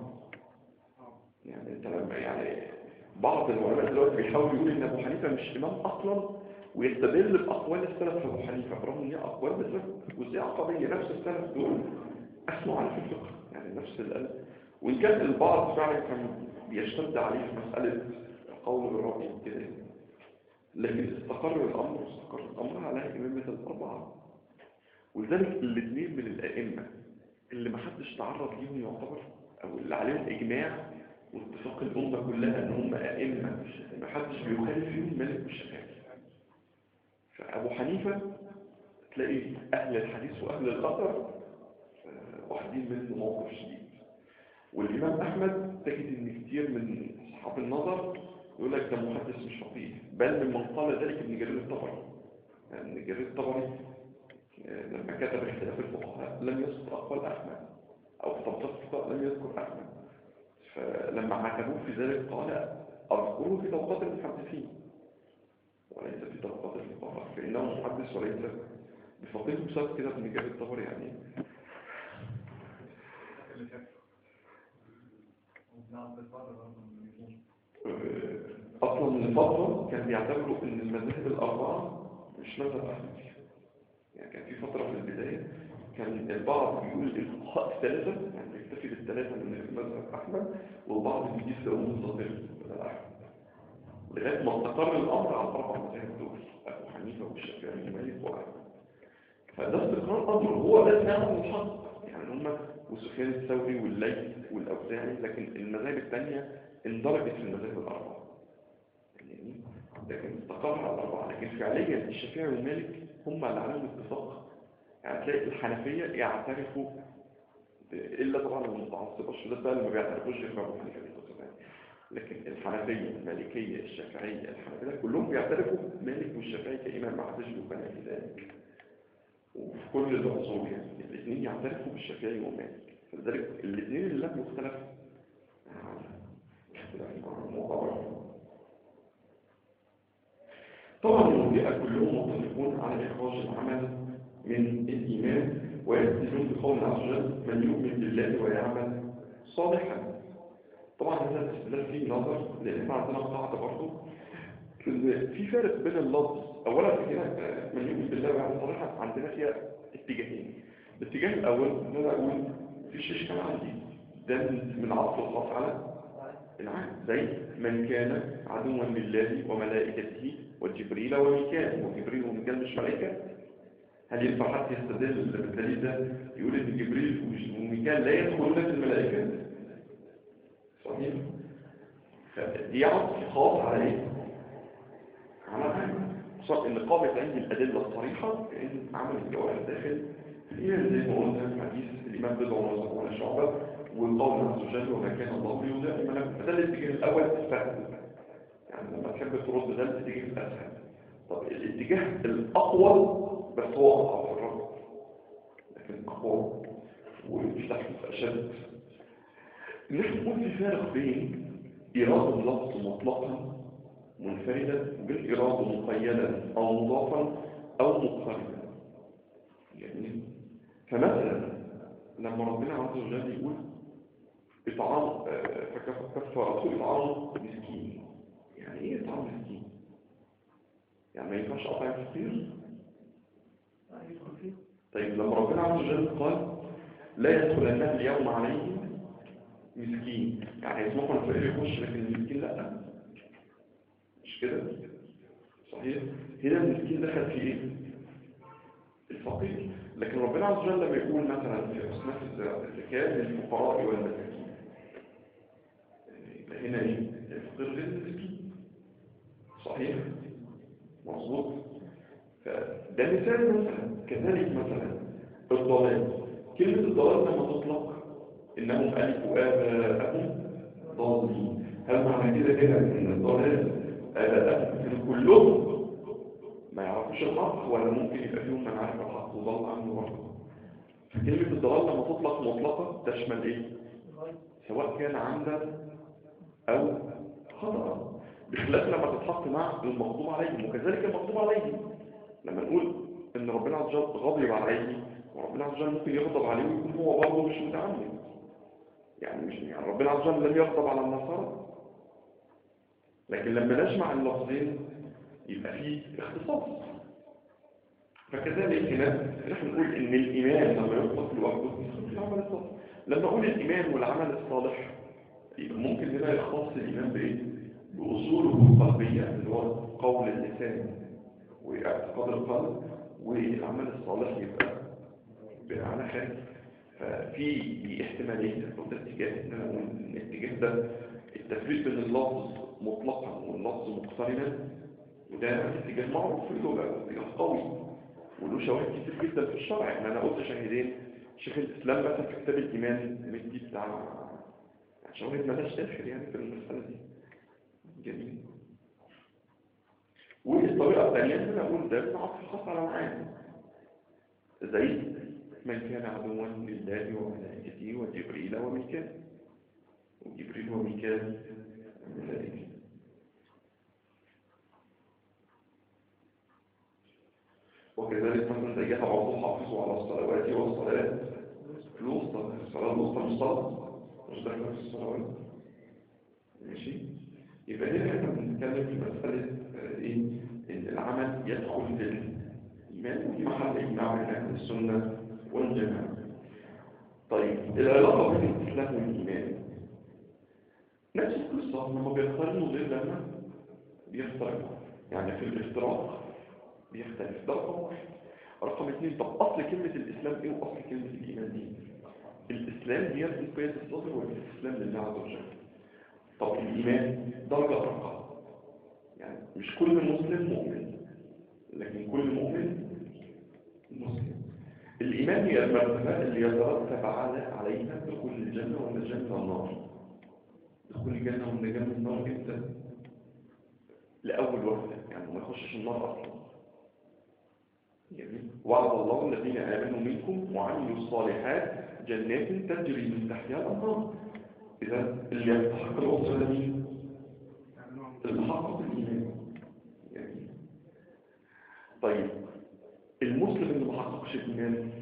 يعني انت لما يعني بعض العلماء دلوقتي بيحاولوا يقولوا ان ابو حنيفه مش امام اصلا ويستدل باقوال السلف في ابو حنيفه برغم ان هي اقوال مثل جزئيه عقديه نفس السلف دول اثنوا عليه في الفقه يعني نفس القلب وان كان البعض فعلا كان بيشتد عليه في مساله القول بالراي وكده لكن استقر الامر استقر الامر على ائمه الاربعه ولذلك الاثنين من الائمه اللي ما حدش تعرض ليهم يعتبر او اللي عليهم اجماع واتفاق الامه كلها ان هم ائمه ما حدش بيخالف فيهم مالك والشافعي فابو حنيفه تلاقي اهل الحديث واهل الاثر آه، واخدين منه موقف شديد والامام احمد تجد ان كتير من اصحاب النظر يقول لك ده محدث مش فقيه بل ممن قال ذلك ابن جرير الطبري يعني ابن جرير الطبري آه، لما كتب اختلاف الفقهاء لم يذكر اقوال احمد او في طبقات الفقهاء لم يذكر احمد فلما عاتبوه في ذلك قال اذكره في طبقات المحدثين وليس في طبقات الفقهاء فانه محدث وليس بفقيه بسبب كده ابن جرير الطبري يعني اللي كان نعم بالفضل برضه آه، اصلا من فتره كان بيعتبروا ان المذاهب الاربعه مش مذهب احمد يعني كان في فتره في البدايه كان البعض بيقول الفقهاء الثلاثه يعني يكتفي بالثلاثه من مذهب احمد والبعض بيجيب في امور الظاهر بدل احمد لغايه ما استقر الامر على الاربع مذاهب دول ابو حنيفه والشافعي ومالك واحمد فده استقرار امر هو ده فعلا الحق يعني هم وسفيان الثوري والليث والاوزاعي لكن المذاهب الثانيه اندرجت في المذاهب الاربعه يعني لكن استقر على الاربعه لكن فعليا الشافعي والمالك هم اللي عليهم اتفاق يعني تلاقي الحنفيه يعترفوا ب- الا طبعا المتعصبه الشداد بقى اللي ما بيعترفوش غير ابو حنيفه بالاتفاق. لكن الحنفية المالكية الشافعية الحنابلة كلهم بيعترفوا مالك والشافعي كإمام ما حدش بيقتنع بذلك وفي كل العصور يعني الاثنين يعترفوا بالشافعي ومالك فلذلك الاثنين اللي لم يختلف طبعا المرجئة كلهم متفقون على إخراج العمل من الإيمان ويستدلون بقول عز وجل من يؤمن بالله ويعمل صالحا طبعا هذا الاستدلال فيه نظر لأن احنا عندنا قاعدة برضه إن في فرق بين اللفظ أولا هنا من يؤمن بالله ويعمل صالحا عندنا فيها اتجاهين الاتجاه الأول إن أنا أقول مفيش إشكال عندي ده من عطف الخاص على العام زي من كان عدوا لله وملائكته وجبريل وميكال وجبريل وميكال مش ملائكة هل ينفع حد يستدل بالدليل ده يقول ان جبريل وميكال لا يدخلون في الملائكة صحيح دي عطف خاص على ايه على عام صار ان قامت عندي الادله الصريحه بان عمل الجوارح داخل هي زي ما قلنا في حديث الامام بضع ولا شعبه والقول عز وجل وما كان الله ليضيع ايمانكم فده الاتجاه الاول الفهم يعني لما تحب ترد ده الاتجاه الاسهل طب الاتجاه الاقوى بس هو اضعف في الرد لكن اقوى ومش تحت اشد نحن نقول في فارق بين اراده اللفظ مطلقا منفردا وبين اراده مقيدا او مضافا او مقترنا يعني فمثلا لما ربنا عز وجل يقول إطعام فكفارته إطعام مسكين يعني إيه إطعام مسكين؟ يعني ما ينفعش أطعم فقير؟ طيب لما ربنا عز وجل قال لا يدخلن اليوم عليهم مسكين يعني يسمحوا الفقير يخش لكن المسكين لا مش كده؟ صحيح؟ هنا المسكين دخل في إيه؟ الفقير لكن ربنا عز وجل لما يقول مثلا في أصناف الزكاة للفقراء والمساكين هنا ايه الفقير غير المسكين صحيح مظبوط فده مثال مثلا كذلك مثلا الضلال كلمة الضلال لما تطلق انهم ألفوا آباءهم ضالين هل معنى كده كده ان الضلال آباءهم كانوا كلهم ما يعرفوش الحق ولا ممكن يبقى فيهم من عارف الحق وضل عنه برضه فكلمة الضلال لما تطلق مطلقة تشمل ايه سواء كان عمدا او خطأ بخلاف لما تتحط مع المغضوب عليهم وكذلك المغضوب عليهم لما نقول ان ربنا عز وجل غضب عليه وربنا عز وجل ممكن يغضب عليه ويكون هو برضه مش متعمد يعني مش يعني ربنا عز وجل لم يغضب على النصارى لكن لما نجمع اللفظين يبقى فيه اختصاص فكذلك هنا نحن نقول ان الايمان لما يطلق لوحده يدخل في العمل الصالح لما اقول الايمان والعمل الصالح يبقى ممكن هنا يختص الايمان بايه باصوله القلبيه اللي هو قول اللسان واعتقاد القلب والعمل الصالح يبقى على خارج ففي احتمالين او ده اتجاه ان انا اقول ان الاتجاه ده التفريق بين اللفظ مطلقا واللفظ مقترنا وده اتجاه معروف في اللغه اتجاه قوي وله شواهد كتير جدا في الشرع يعني انا قلت شاهدين شيخ الاسلام مثلا في كتاب الايمان مدي بتاع شواهد ملاش اخر يعني في المساله دي جميل والطريقه الثانيه ان انا اقول ده عطف خاص على معاني زي من كان عدوا لله وملائكته وجبريل وميكال وجبريل وميكال الملائكه وكذلك مثلا زي جهة بعضهم حافظوا على الصلوات والصلاة الوسطى الصلاة الوسطى مش صلاة مش داخلة في الصلوات ماشي يبقى هنا احنا بنتكلم في مسألة ايه ان العمل يدخل في الإيمان ودي محل إجماع بين أهل السنة والجماعة طيب العلاقة بين الإسلام والإيمان نفس القصة لما بيختاروا غير لما بيختاروا يعني في الافتراق بيختلف ده رقم واحد رقم اثنين طب اصل كلمة الاسلام ايه واصل كلمة الايمان دي الاسلام هي القيادة الصدر والاستسلام لله عز وجل طب الايمان درجة ارقى يعني مش كل مسلم مؤمن لكن كل مؤمن مسلم الايمان هي المرتبة اللي يترتب على عليها دخول الجنة والنجاة من النار دخول الجنة والنجاة من النار امتى؟ لأول وقت يعني ما يخشش النار أصلا جميل وعد الله الذين آمنوا منكم وعملوا الصالحات جنات تجري من تحتها الأنهار إذا اللي يستحق الوصف ده مين؟ اللي حقق الإيمان جميل طيب المسلم اللي ما حققش الإيمان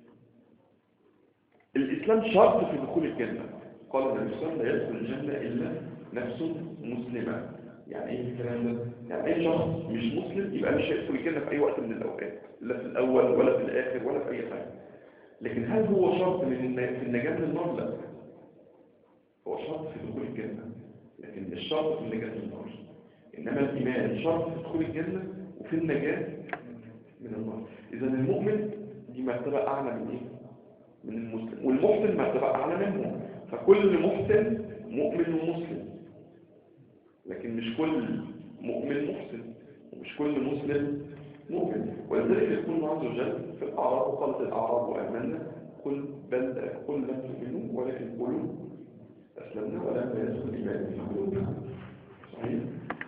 الإسلام شرط في دخول الجنة قال النبي صلى الله عليه وسلم لا يدخل الجنة إلا نفس مسلمة يعني ايه الكلام ده؟ يعني اي شخص مش مسلم يبقى مش هيدخل الجنة في أي وقت من الأوقات لا في الأول ولا في الآخر ولا في أي حاجة لكن هل هو شرط من الن- في النجاة من النار؟ لا هو شرط في دخول الجنة لكن مش شرط في النجاة من النار إنما الإيمان شرط في دخول الجنة وفي النجاة من النار إذا المؤمن دي مرتبة أعلى من إيه؟ من المسلم والمحسن مرتبة أعلى منه فكل محسن مؤمن ومسلم لكن مش كل مؤمن محسن ومش كل مسلم مؤمن ولذلك يقول الله عز وجل في الأعراب وقالت الأعراب آمنا قل بل قل لم تؤمنوا ولكن قولوا أسلمنا ولما يدخل الإيمان في قلوبنا صحيح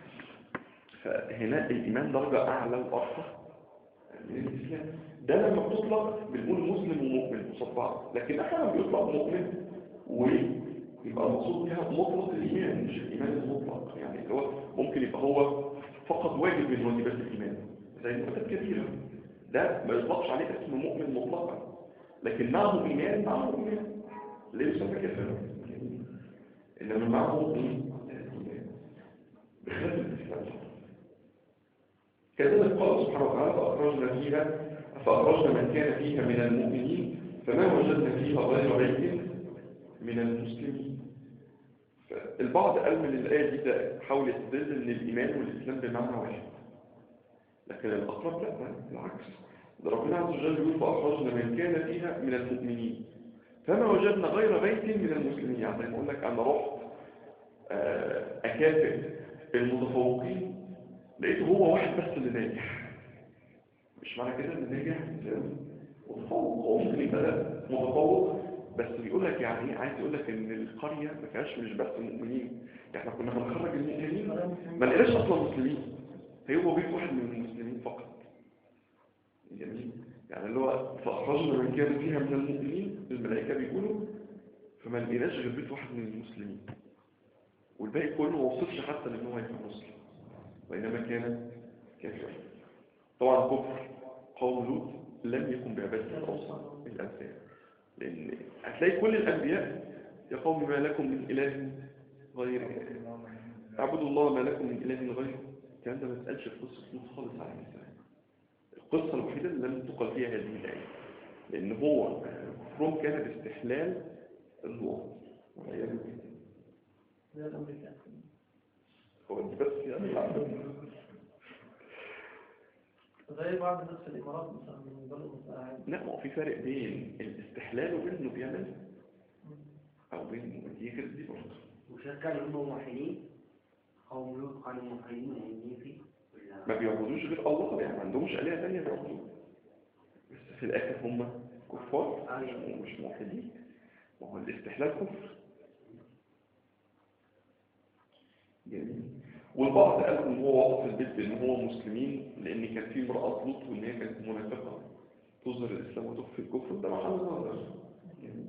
فهنا الإيمان درجة أعلى وأرفع من الإسلام ده لما بتطلق بنقول مسلم ومؤمن قصاد بعض لكن أحيانا بيطلق مؤمن ويبقى المقصود بها مطلق الإيمان مش الإيمان المطلق يعني اللي هو ممكن يبقى هو فقط واجب من واجبات الإيمان زي المؤمنات كثيرة ده ما يطلقش عليه اسم مؤمن مطلقا لكن معه إيمان معه إيمان ليه يسمى كافر إنما معه إيمان بخلاف الإسلام كذلك قال سبحانه وتعالى فأخرجنا فيها فأخرجنا من كان فيها من المؤمنين فما وجدنا فيها غير بيت من المسلمين البعض قال من الآية دي ده حاول يستدل أن الإيمان والإسلام بمعنى واحد لكن الأقرب لا بالعكس ده ربنا عز وجل يقول فأخرجنا من كان فيها من المؤمنين فما وجدنا غير بيت من المسلمين يعني يقول لك أنا رحت آه، أكافئ المتفوقين لقيت هو واحد بس اللي ناجح مش معنى كده ان ناجح متفوق هو ممكن يبقى ده متفوق بس بيقول لك يعني ايه عايز يقول لك ان القريه ما فيهاش مش بس مؤمنين احنا كنا بنخرج المؤمنين ما لقيناش اصلا مسلمين هو بيت واحد من المسلمين فقط جميل يعني اللي هو فاخرجنا من كان فيها من المؤمنين الملائكه بيقولوا فما لقيناش غير بيت واحد من المسلمين والباقي كله ما وصلش حتى لان هو يبقى مسلم وإنما كان كافرا طبعا كفر قوم لوط لم يكن بعبادة الأوثان الأمثال لأن هتلاقي كل الأنبياء يا قوم ما لكم من إله غير اعبدوا الله ما لكم من إله غيره الكلام ده ما اتقالش في قصة لوط خالص عليه السلام القصة الوحيدة اللي لم تقل فيها هذه الآية لأن هو كفرهم كان باستحلال الوطن والعياذ بالله زي الأمريكان هو دي بس يعني زي بعض الناس في الإمارات مثلا من بلد مساعد لا ما هو في فرق بين الاستحلال وبين انه بيعمل او بين دي غير دي برضه وشاف كانوا هم موحدين قوم لوط كانوا موحدين ومؤمنين فيه ولا ما بيعبدوش غير الله يعني ما عندهمش آلهة تانية بيعبدوها بس في الآخر هم كفار ومش موحدين ما هو الاستحلال كفر جميل والبعض قال ان هو وصف البيت بان هو مسلمين لان كان في امرأة لوط وان هي كانت منافقة تظهر الاسلام وتخفي الكفر ده محل نظر جميل.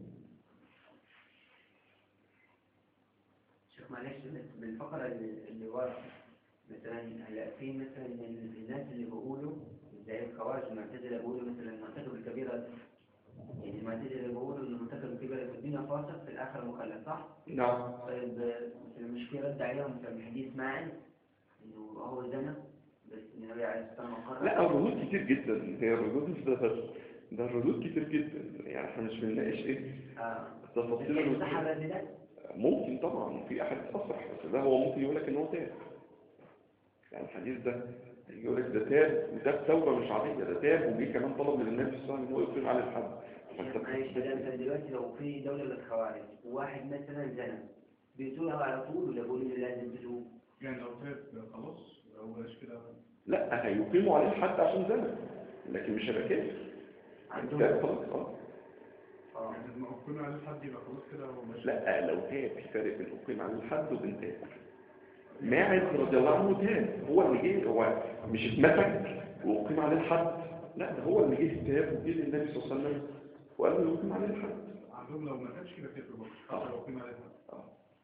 شوف معلش بس بالفقرة اللي اللي ورا مثلا هلا في مثلا الناس اللي بيقولوا زي الخوارج المعتزلة بيقولوا مثلا مرتكب الكبيرة يعني المعتزلة بيقولوا انه مرتكب الكبيرة في الدنيا فاسق في الآخرة مكلف صح؟ نعم طيب مثلا مش في رد عليهم مثلا من حديث ماعز انه هو زنا بس النبي عليه الصلاة والسلام قرر لا الردود كتير جدا هي الردود مش ده بس ده الردود كتير جدا يعني احنا مش بنناقش ايه اه تفاصيل بس الردود صح الرد ده؟ ممكن طبعا في احد اصرح بس ده هو ممكن يقول لك ان هو تاب يعني الحديث ده يقول لك ده تاب وتاب توبه مش عاديه ده تاب وجي كمان طلب من النبي صلى الله عليه وسلم ان هو يقيم عليه الحد فانت معلش ده انت دلوقتي لو في دولة من الخوارج وواحد مثلا زنا بيقتلها على طول ولا بيقولوا له لازم تتوب؟ يعني لو تاب خلاص لو بلاش كده لا هيقيموا عليه الحد عشان زنا لكن مش هيبقى كافر عندهم تاب خلاص اه اه يعني لما أقيم عليه الحد يبقى خلاص كده هو ماشي لا لو تاب في فرق بين أقيم عليه الحد وبين تاب ماعز رضي الله عنه تاب هو اللي جه هو مش اتمسك وأقيم عليه الحد لا ده هو اللي جه تاب وجه للنبي صلى الله عليه وسلم وقال له يقيم عليه الحد عندهم لو ما كانش كده كده برضه حتى لو أقيم عليه الحد آه.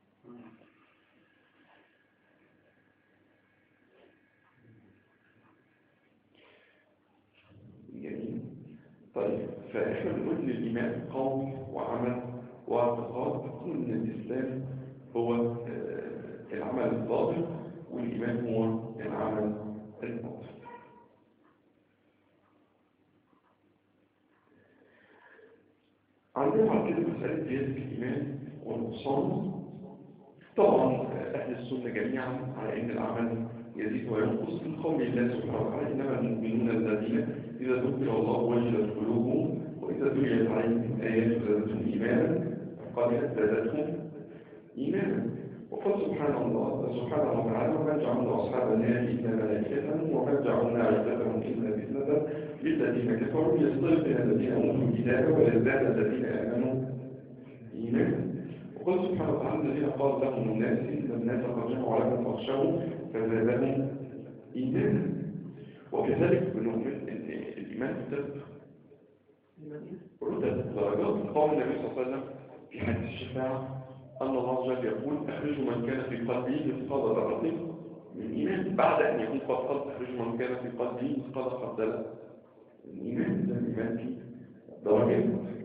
جميل طيب فإحنا بنقول إن الإيمان قول وعمل واعتقاد بنقول إن الإسلام هو آه، العمل الظاهر والإيمان هو العمل الباطن عندنا بعد كده مسألة زيادة الإيمان والنقصان طبعا أهل السنة جميعا على أن العمل يزيد وينقص من قول الله سبحانه وتعالى إنما المؤمنون الذين إذا ذكر الله وجلت قلوبهم وإذا تليت عليهم آيات زادتهم إيمانا فقد زادتهم إيمانا وقال سبحان الله سبحانه وتعالى وما جعلنا أصحاب النار إلا ملائكة وما جعلنا عدتهم إلا فتنة للذين كفروا ليستيقن الذين أوتوا الكتاب ويزداد الذين آمنوا إيمانا وقال سبحانه وتعالى الذين قال لهم الناس إن الناس قد جمعوا لكم فاخشوا فزادهم إيمانا وكذلك بنؤمن أن الإيمان رتب رتب درجات قول النبي صلى الله عليه وسلم في حديث الشفاعة أن الله عز وجل يقول أخرجوا من كان في قلبه مثقال ذرة من إيمان بعد أن يكون قد قال أخرجوا من كان في قلبه مثقال خردلة من إيمان ده الإيمان في درجات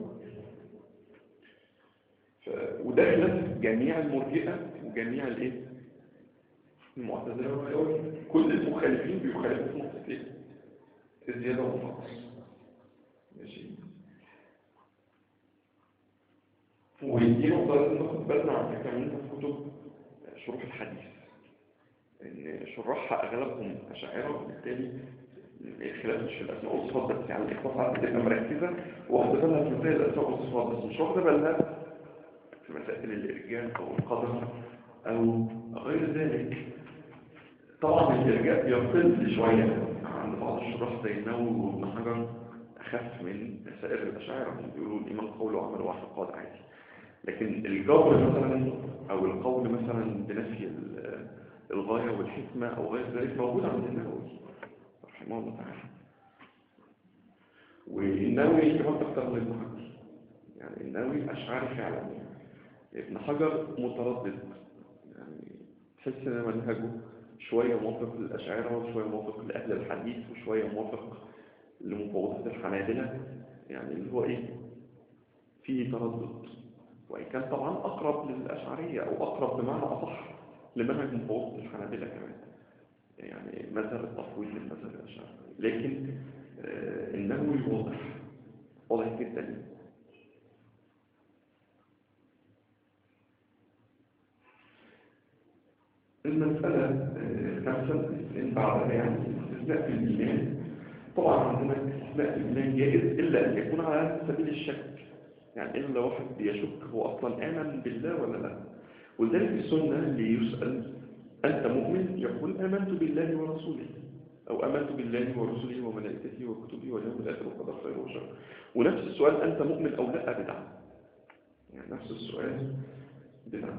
ف... وده خلاف جميع المرجئة وجميع الايه المعتزلة والخوارج كل المخالفين بيخالفوا في نقطتين الزيادة والنقص ماشي ودي نقطة لازم ناخد بالنا على فكرة منها في كتب شروح الحديث ان شراحها اغلبهم اشاعرة وبالتالي الخلاف مش في الاسماء والصفات بس يعني الاختصار بتبقى مركزة واخدة بالها في مسائل الاسماء والصفات بس مش واخدة بالها في مسائل الإرجاء أو القدر أو غير ذلك طبعا الإرجاء يقل شوية عند بعض الشراح زي النووي وابن حجر أخف من سائر الأشاعرة هم بيقولوا الإيمان قول وعمل واعتقاد عادي لكن الجبر مثلا أو القول مثلا بنفي ال- الغاية والحكمة أو غير ذلك موجود عند النووي رحمه الله تعالى والنووي كمان أكثر من ابن حجر يعني النووي أشعري فعلا يعني ابن حجر متردد يعني تحس ان منهجه شوية موافق للأشاعرة وشوية موافق لأهل الحديث وشوية موافق لمفوضة الحنابلة يعني اللي هو ايه فيه تردد وإن كان طبعا أقرب للأشعرية أو أقرب بمعنى أصح لمنهج مفوضة الحنابلة كمان يعني مذهب التفويض من مذهب الأشاعرة لكن آه النووي واضح واضح جدا المسألة خمسة الاثنين بعدها يعني استثناء في الإيمان طبعا عندنا استثناء في الإيمان جائز إلا أن يكون على سبيل الشك يعني إلا لو واحد بيشك هو أصلا آمن بالله ولا لا ولذلك السنة اللي يسأل أنت مؤمن يقول آمنت بالله ورسوله أو آمنت بالله ورسله وملائكته وكتبه واليوم الآخر وقدر خير وشر ونفس السؤال أنت مؤمن أو لا بدعة يعني نفس السؤال بدعة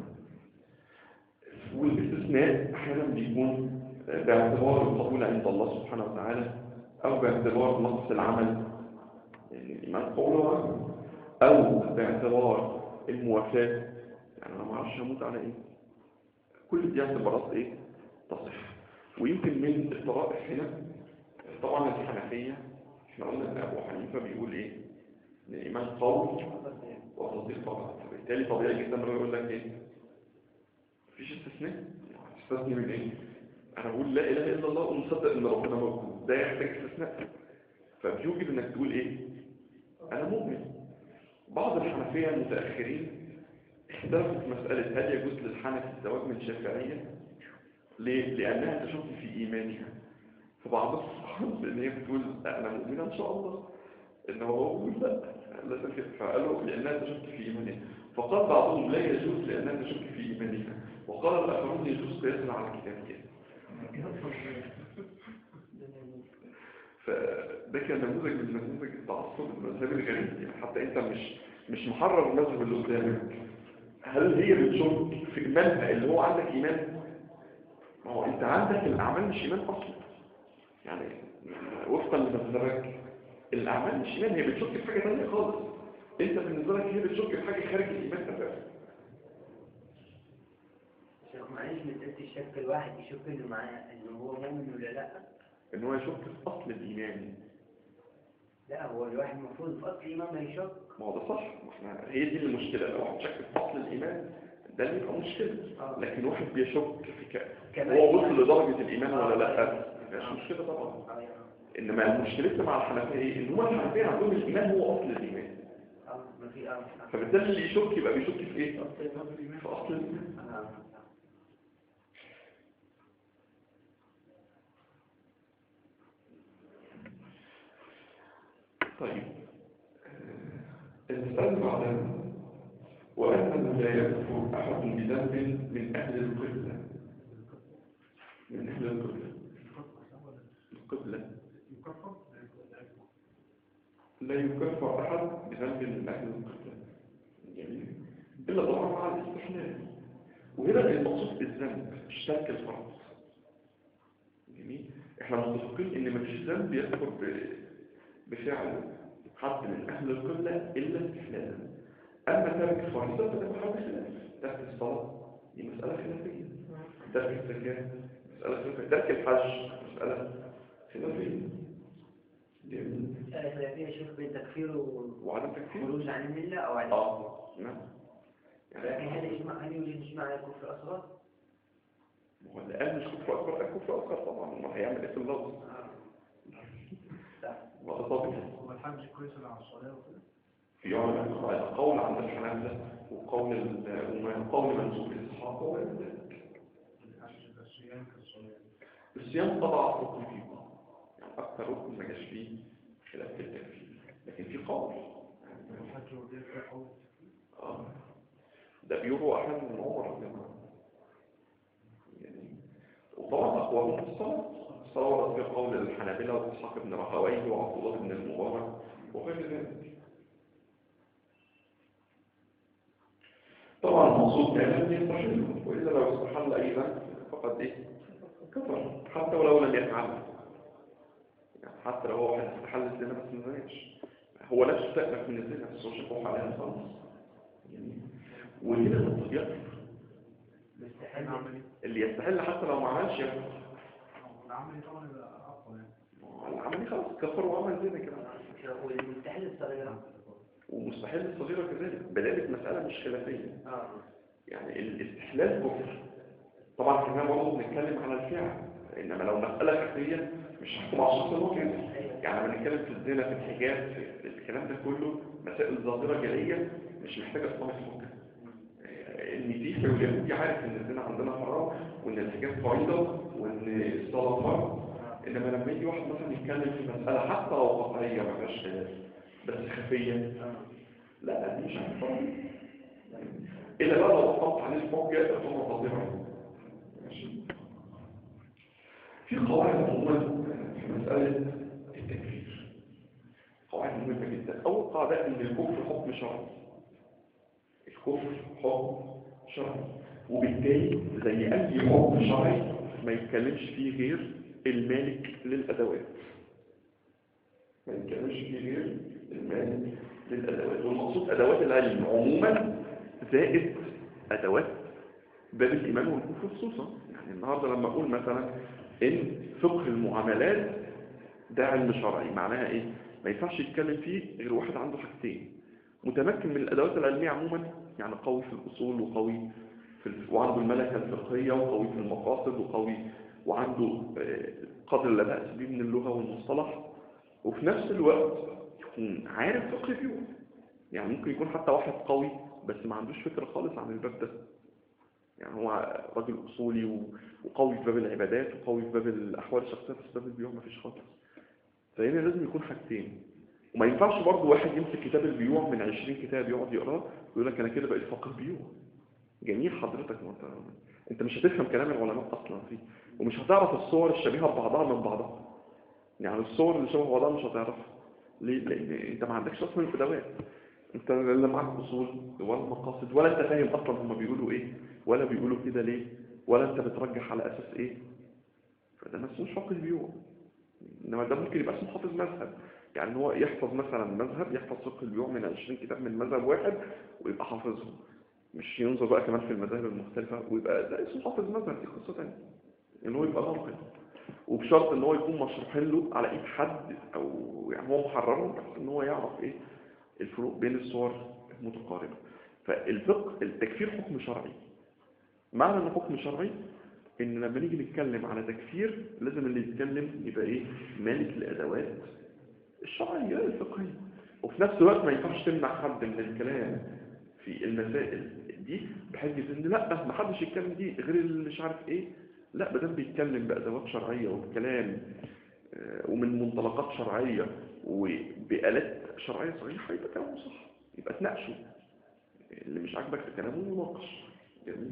والاستثناء احيانا بيكون باعتبار القبول عند الله سبحانه وتعالى او باعتبار نقص العمل يعني الايمان قول وعمل او باعتبار الموافاه يعني انا ما اعرفش هموت على ايه كل دي اعتبارات ايه تصح ويمكن من الطرائف هنا طبعا الحنفيه احنا قلنا ان ابو حنيفه بيقول ايه ان الايمان قول وتصديق فقط فبالتالي طبيعي جدا انه يقول لك ايه مفيش استثناء استثني من ايه انا بقول لا اله الا الله ومصدق ان ربنا موجود ده يحتاج استثناء فبيوجب انك تقول ايه انا مؤمن بعض الحنفيه المتاخرين اختلفوا في مساله هل يجوز للحنفي الزواج من شافعيه ليه لانها تشك في ايمانها فبعض الصحابه ان هي بتقول انا مؤمنه ان شاء الله ان هو بيقول لا لازم كده فقالوا لانها تشك في ايمانها فقال بعضهم لا يجوز لأنها تشك في إيمانها وقال الآخرون يجوز قياسا على كتابها فده كان نموذج من نموذج التعصب المذهبي الغريب يعني حتى انت مش مش محرر المذهب اللي قدامك هل هي بتشك في ايمانها اللي هو عندك ايمان ما هو انت عندك الاعمال مش ايمان اصلا يعني وفقا لمذهبك الاعمال مش ايمان هي بتشك في حاجه ثانيه خالص انت بالنسبه لك هي بتشك في حاجه خارج الايمان اساسا شيخ معلش من أسئلة الشك الواحد يشك إنه معاه إنه هو مؤمن ولا لأ ان هو يشك في اصل الايمان لا هو الواحد المفروض في أصل الإيمان ما يشك ما هو ده صح ما احنا هي دي المشكله لو واحد شك في اصل الايمان ده اللي يبقى مشكله آه. لكن واحد بيشك في ك... كمان هو يعني. وصل لدرجه الايمان ولا لا آه. مش مشكله طبعا آه، يعني. انما مشكلتنا مع الحنفيه ايه ان هم الحنفيه عندهم الايمان هو اصل الايمان آه، ما في آه آه. فبالتالي اللي يشك يبقى بيشك في ايه هذا الإيمان في اصل الايمان آه، آه. طيب آه، المسألة اللي بعدها وأنه لا يكفر أحد بذنب من أهل القبلة من أهل القبلة القبلة يكفر لا يكفر أحد بذنب من أهل القبلة جميل إلا طبعا مع الاستحلال وهنا المقصود بالذنب مش ترك الفرض جميل احنا متفقين ان مفيش ذنب يكفر ب- بفعل حد من اهل القبلة الا استحلالا اما ترك الفريضة فده محل خلاف ترك الصلاة دي مسألة خلافية ترك الزكاة مسألة خلافية ترك الحج مسألة خلافية جميل مسألة خلافية شيخ بين تكفير وعدم تكفير وخروج عن الملة أو عدم اه نعم لكن يعني هل إجماع هل يوجد إجماع على الكفر الأصغر؟ هو اللي قال مش كفر اكبر قال كفر اصغر طبعا ما هيعمل ايه في اللفظ آه. صح ما ده طبيعي هو الحج كويس على الصلاة وكده في يوم الأخرى قول عند الحنابلة وقول ال- وقول منسوب الإسحاق هو ذلك الحج الصيام كالصلاة الصيام طبعا ركن فيه يعني أكثر ركن ما جاش فيه خلاف في التكفير لكن في قول يعني الحج هو دير في قول آه. ده بيروى أحد من عمر رضي الله عنه يعني وطبعا أقوى من الصلاة الصلاة ورد في قول الحنابلة وإسحاق بن راهويه وعبد الله بن المبارك وغير ذلك طبعا المقصود كان يستحل وإلا لو استحل أي ذنب فقد إيه كفر حتى ولو لم يفعل يعني حتى لو هو واحد استحل الزنا بس ما زناش هو لا تستأنف من الزنا بس هو شكوه عليها خالص يعني وهنا النقطة يكفر مستحيل العملي اللي يستحل حتى لو ما عملش يكفر العملي طبعا يبقى أقوى يعني العملي خلاص كفر وعمل زنا كده والمستحيل الصغيرة ومستحيل الصغيرة كذلك بدأت مسألة مش خلافية اه يعني الاستحلال كفر طبعا كمان برضه بنتكلم على الفعل انما لو مسألة خفية مش هحكم على الشخص اللي هو كده يعني لما نتكلم في الزنا في الحجاب في الكلام ده كله مسائل ظاهرة جلية مش محتاجة اصلا حكم المسيحي واليهودي عارف ان الزنا عندنا حرام وان الحجاب فريضة وان الصلاة فرض انما لما يجي واحد مثلا يتكلم في مسألة حتى لو قطعية ما فيهاش خلاف بس خفية لا دي مش هتفرق إلا بقى لو وقفت عليه الحجة تكون خطيرة ماشي في قواعد عموما في مسألة التكفير قواعد مهمة جدا أول قاعدة إن الكفر حكم شرعي الكفر حكم شرعي وبالتالي زي أي حكم شرعي ما يتكلمش فيه غير المالك للأدوات ما يتكلمش فيه غير المالك للأدوات والمقصود أدوات العلم عموما زائد أدوات باب الإيمان والكفر خصوصا يعني النهاردة لما أقول مثلا إن فقه المعاملات ده علم شرعي معناها إيه؟ ما ينفعش يتكلم فيه غير واحد عنده حاجتين متمكن من الأدوات العلمية عموما يعني قوي في الأصول وقوي في ال... وعنده الملكة الفقهية وقوي في المقاصد وقوي وعنده آه، قدر لا بأس به من اللغة والمصطلح وفي نفس الوقت يكون عارف فقه البيوع يعني ممكن يكون حتى واحد قوي بس ما عندوش فكرة خالص عن الباب ده يعني هو راجل أصولي و- وقوي في باب العبادات وقوي في باب الأحوال الشخصية بس باب البيوع ما فيش خالص فهنا لازم يكون حاجتين وما ينفعش برضه واحد يمسك كتاب البيوع من 20 كتاب يقعد يقراه ويقول لك انا كده بقيت فقيه بيوع جميل حضرتك ما انت انت مش هتفهم كلام العلماء اصلا فيه ومش هتعرف الصور الشبيهه ببعضها من بعضها يعني الصور اللي شبه بعضها مش هتعرفها ليه لان انت ما عندكش اصلا الادوات انت لا معاك اصول ولا مقاصد ولا انت فاهم اصلا هما بيقولوا ايه ولا بيقولوا كده ليه ولا انت بترجح على اساس ايه فده ما اسموش فقه بيوع انما ده ممكن يبقى اسمه حافظ مذهب يعني هو يحفظ مثلا مذهب يحفظ فقه البيوع من 20 كتاب من مذهب واحد ويبقى حافظهم مش ينظر بقى كمان في المذاهب المختلفة ويبقى ده اسمه حافظ مذهب دي قصة تانية ان هو يبقى ناقل وبشرط ان هو يكون مشروحين له على ايد حد او يعني هو محررهم بحيث ان هو يعرف ايه الفروق بين الصور المتقاربة فالفقه التكفير حكم شرعي معنى انه حكم شرعي ان لما نيجي نتكلم على تكفير لازم اللي يتكلم يبقى ايه مالك الادوات الشرعية الفقهية وفي نفس الوقت ما ينفعش تمنع حد من الكلام في المسائل دي بحجة ان لا ما حدش يتكلم دي غير اللي مش عارف ايه لا بدل بيتكلم بأدوات شرعية وبكلام آه، ومن منطلقات شرعية وبآلات شرعية صحيحة يبقى كلامه صح يبقى تناقشه اللي مش عاجبك في كلامه يناقش جميل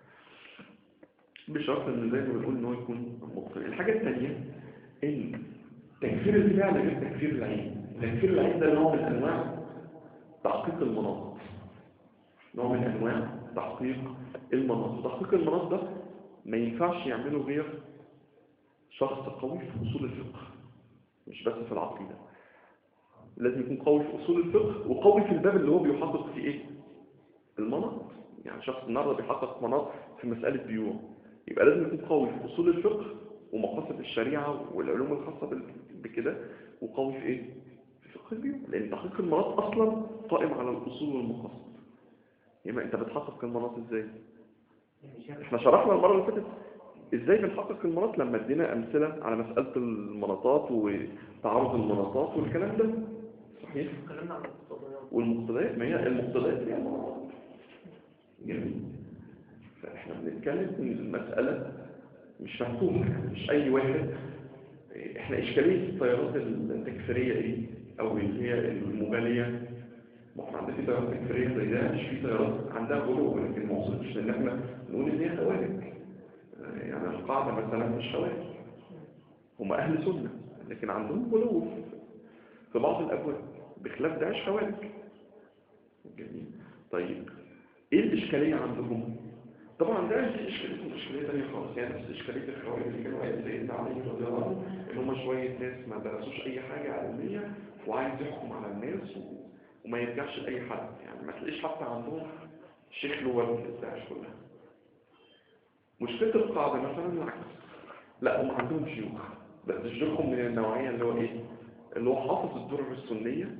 بشرط ان زي ما بنقول ان هو يكون مقتنع الحاجة الثانية ان تكفير الفعل غير تكفير العين تكفير العين ده نوع من انواع تحقيق المناط نوع من انواع تحقيق المناط وتحقيق المناط ده ما ينفعش يعمله غير شخص قوي في اصول الفقه مش بس في العقيده لازم يكون قوي في اصول الفقه وقوي في الباب اللي هو بيحقق فيه ايه المناط يعني شخص النهارده بيحقق مناط في مساله بيوع يبقى لازم يكون قوي في اصول الفقه ومقاصد الشريعه والعلوم الخاصه بال- بكده وقوي في ايه في فقه البيوع لان تحقيق المناط اصلا قائم على الاصول والمقاصد يبقى انت بتحقق المناط ازاي يعني شايف احنا شرحنا المرة اللي فاتت ازاي بنحقق المناط لما ادينا امثلة على مسألة المناطات وتعارض المناطات والكلام ده صحيح تكلمنا عن المقتضيات والمقتضيات ما هي المقتضيات هي المناطات جميل فاحنا بنتكلم ان المسألة مش مفتوحة يعني مش اي واحد احنا اشكالية الطيارات التكفيرية ايه او اللي هي المغالية ما احنا عندنا في طيارات تكفيرية زي ده مش في طيارات عندها غلو لكن ما وصلتش لان احنا نقول ان هي خوارج آه، يعني القاعدة مثلا مش خوارج هم اهل سنة لكن عندهم غلو في- في بعض الابواب بخلاف داعش خوارج جميل طيب ايه الاشكالية عندهم طبعا ده دي اشكاليه اشكاليه ثانيه خالص يعني نفس اشكاليه الخوارج اللي كانوا قايل سيدنا علي رضي الله عنه ان هم شويه ناس ما درسوش اي حاجه علميه وعايز يحكم على الناس و... وما يرجعش لاي حد يعني ما تلاقيش حتى عندهم شيخ له وزن الداعش كلها مشكله القاعده مثلا العكس لا هم عندهم شيوخ بس شيوخهم من النوعيه اللي هو ايه اللي هو حافظ الدرر السنيه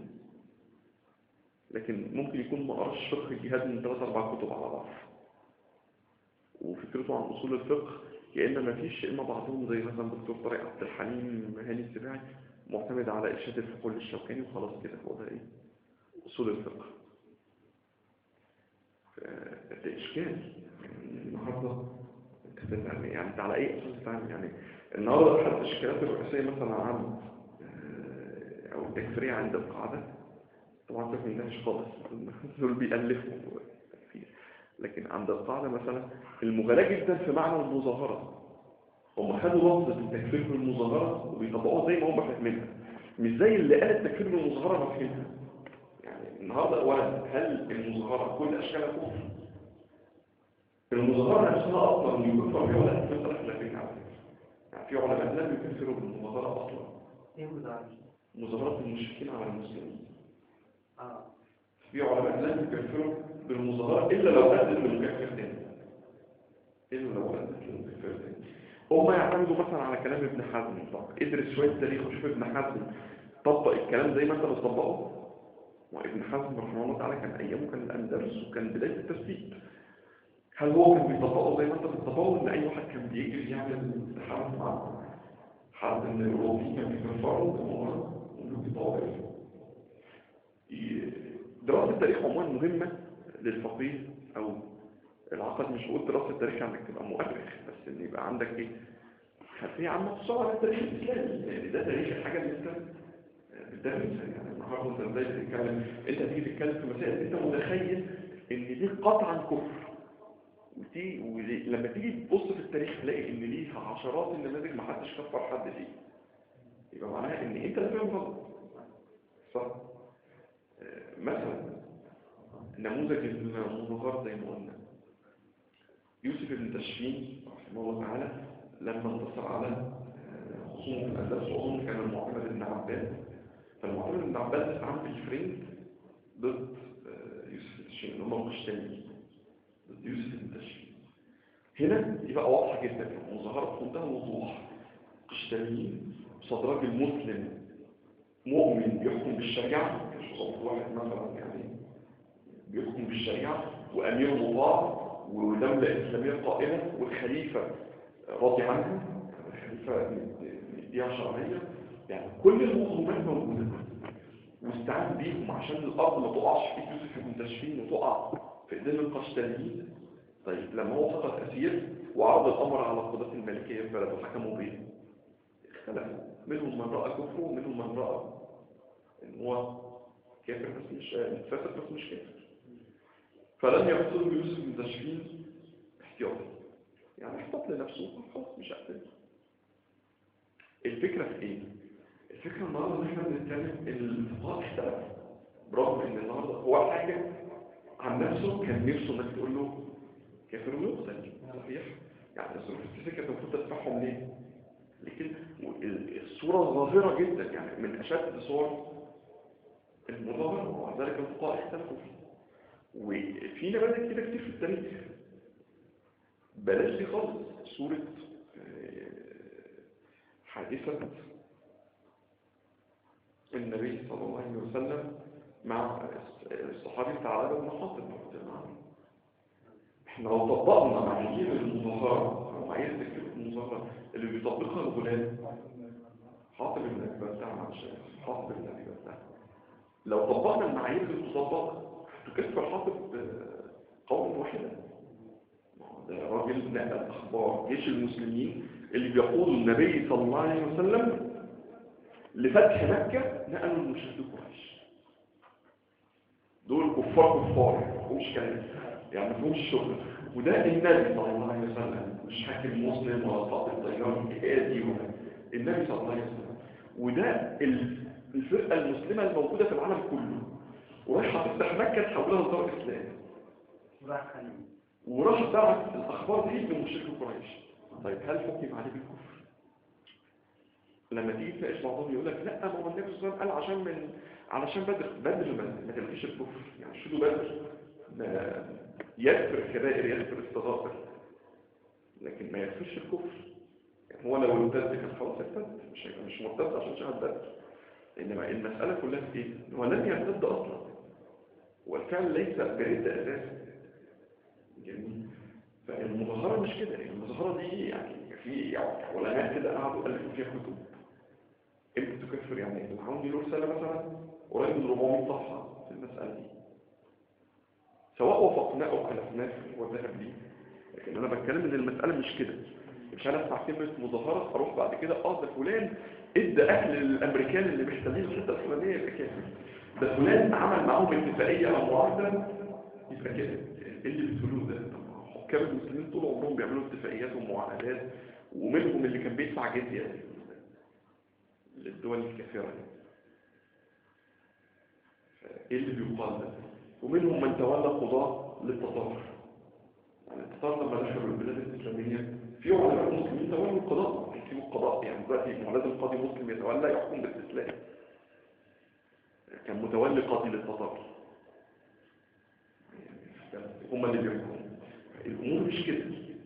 لكن ممكن يكون ما قراش فقه الجهاد من ثلاث اربع كتب على بعض وفكرته عن اصول الفقه يا اما ما فيش يا اما بعضهم زي مثلا دكتور طارق عبد الحليم هاني السباعي معتمد على ارشاد الفقه للشوكاني وخلاص كده هو ده ايه اصول الفقه ف- ده اشكال يعني النهارده انت بتتعلم- يعني انت على اي اساس بتتعامل يعني النهارده احد الاشكالات الرئيسيه مثلا عن آه، او التكفيريه عند القاعده طبعا ده ما ينتهيش خالص دول بيألفوا تكفير لكن عند القاعدة مثلا المغالاة جدا في معنى المظاهرة هم خدوا لفظة التكفير بالمظاهرة وبيطبقوها زي ما هم فاهمينها مش زي اللي قال التكفير بالمظاهرة ما فهمها يعني النهاردة أولا هل المظاهرة كل أشكالها كفر؟ المظاهرة نفسها أصلا يكفر بها ولا في مسألة خلافية على فكرة يعني في علماء لم يكفروا بالمظاهرة أصلا ايه مزعج مظاهرة المشركين على المسلمين اه في علماء لم يكفروا بالمظاهرة إلا لو أدت لمكفر تاني إلا لو أدت لمكفر تاني هم يعتمدوا مثلا على كلام ابن حزم طب ادرس شوية تاريخ وشوف ابن حزم طبق الكلام زي ما انت بتطبقه وابن حزم رحمه الله تعالى كان أيامه كان الأندلس وكان بداية التثبيت هل هو كان بيطبقه زي ما انت بتطبقه ان اي واحد كان بيجري يعمل تحالف مع حد من الاوروبيين كان بيكفره انه بيطبقه دراسة التاريخ عموما مهمة للفقيه أو العقد مش بقول دراسة التاريخ انك تبقى مؤرخ بس ان يبقى عندك ايه خلفية عامة خصوصا على التاريخ الإسلامي لأن ده تاريخ الحاجة اللي انت بتدرسها يعني النهارده انت ازاي بتتكلم انت تيجي تتكلم في مسائل انت متخيل ان دي قطعا كفر ودي ولما تيجي تبص في التاريخ تلاقي ان ليها عشرات النماذج ما حدش كفر حد فيه يبقى معناها ان انت اللي فاهم غلط صح مثلا نموذج المظاهر زي ما قلنا يوسف بن تشفين رحمه الله تعالى لما انتصر على آه، خصومه في الأندلس وأظن كان المعتمد بن عباس فالمعتمد بن عباس استعان بالفرنج ضد آه، يوسف بن تشفين اللي هم القشتاليين ضد يوسف بن تشفين هنا دي بقى واضحة جدا المظاهرة في منتهى الوضوح قشتاليين صدراج المسلم مؤمن بيحكم بالشريعة مش صوت واحد مثلا يعني بيحكم بالشريعة وأمير مطاع ودولة إسلامية قائمة والخليفة راضي عنها الخليفة مديها شرعية يعني كل المقومات موجودة واستعان بيهم عشان الأرض ما تقعش في يوسف بن تشفين وتقع في إيدين القشتاليين طيب لما هو سقط أسير وعرض الأمر على القضاة الملكية في بلده حكموا بيه اختلفوا منهم من رأى كفره ومنهم من رأى إن هو كافر بس مش فاسد بس مش كافر فلم يقتلوا يوسف بن تشفين احتياطا يعني احتاط لنفسه خلاص مش هقتله الفكرة في ايه؟ الفكرة النهاردة ان احنا بنتكلم الفقهاء اختلف برغم ان النهاردة هو حاجة عن نفسه كان نفسه انك تقول له كافر ويقتل صحيح؟ يعني الظروف السياسية كانت المفروض تدفعهم ليه؟ لكن الصورة ظاهرة جدا يعني من أشد صور المظاهرة ومع ذلك الفقهاء اختلفوا فيه وفي نماذج كده كتير في التاريخ بلاش دي خالص صورة آه، حادثة النبي صلى الله عليه وسلم مع الصحابي ثعلبة بن حاطب رضي الله عنه احنا لو طبقنا معايير المظاهرة أو معايير تكلفة المظاهرة اللي بيطبقها الغلام حاطب بن أبي بلتع مع الشيخ حاطب بن أبي بلتع لو طبقنا المعايير اللي بتطبق تكفر حاطب قولا واحدا ده راجل نقل أخبار جيش المسلمين اللي بيقود النبي صلى الله عليه وسلم لفتح مكة نقلوا المشركين قريش دول كفار كفار مش كلام يعني مفهومش شغل وده النبي صلى الله عليه وسلم مش حاكم مسلم ولا قائد طيار آدي ولا النبي صلى الله عليه وسلم وده ال- الفرقة المسلمة الموجودة في العالم كله ورايحة تفتح مكة تحولها لدار إسلام راح خليل وراح بعت الأخبار دي لمشرك قريش طيب هل حكم عليه بالكفر؟ لما تيجي تناقش بعضهم يقول لك لا ما هو النبي صلى الله عليه وسلم قال عشان من علشان بدر بدر ما ما تلقيش الكفر يعني شو بدر ما يكفر الكبائر يكفر الصغائر لكن ما يكفرش الكفر يعني هو لو ارتد كان خلاص ارتد مش هيبقى مش مرتد عشان شهد بدر انما المسألة كلها في ايه؟ إن هو لم يرتد اصلا والفعل ليس برد اساسا جميل فالمظاهرة مش كده المظاهرة دي يعني في علماء كده قعدوا ألفوا فيها كتب امتى تكفر يعني العون له رسالة مثلا قريب من 400 صفحة في المسألة دي سواء وافقناه أو خلفناه في هو ذهب ليه لكن أنا بتكلم إن المسألة مش كده مش أنا أسمع كلمة مظاهرة أروح بعد كده أه ده فلان ادى أهل الأمريكان اللي محتلين الحتة الفلانية يبقى كافر ده فلان عمل معاهم اتفاقية أو معاهدة يبقى كده إيه اللي بتقولوه ده طب ما حكام المسلمين طول عمرهم بيعملوا اتفاقيات ومعاهدات ومنهم اللي كان بيدفع جزية للدول الكافرة يعني. ايه اللي بيقال ده ومنهم من تولى قضاء للتتار يعني التتار لما دخلوا البلاد الإسلامية في علماء مسلمين تولوا القضاء يكتبوا القضاء يعني دلوقتي ما لازم قاضي مسلم يتولى يحكم بالإسلام كان متولي قاضي للتتار هم اللي بيحكموا الأمور مش كده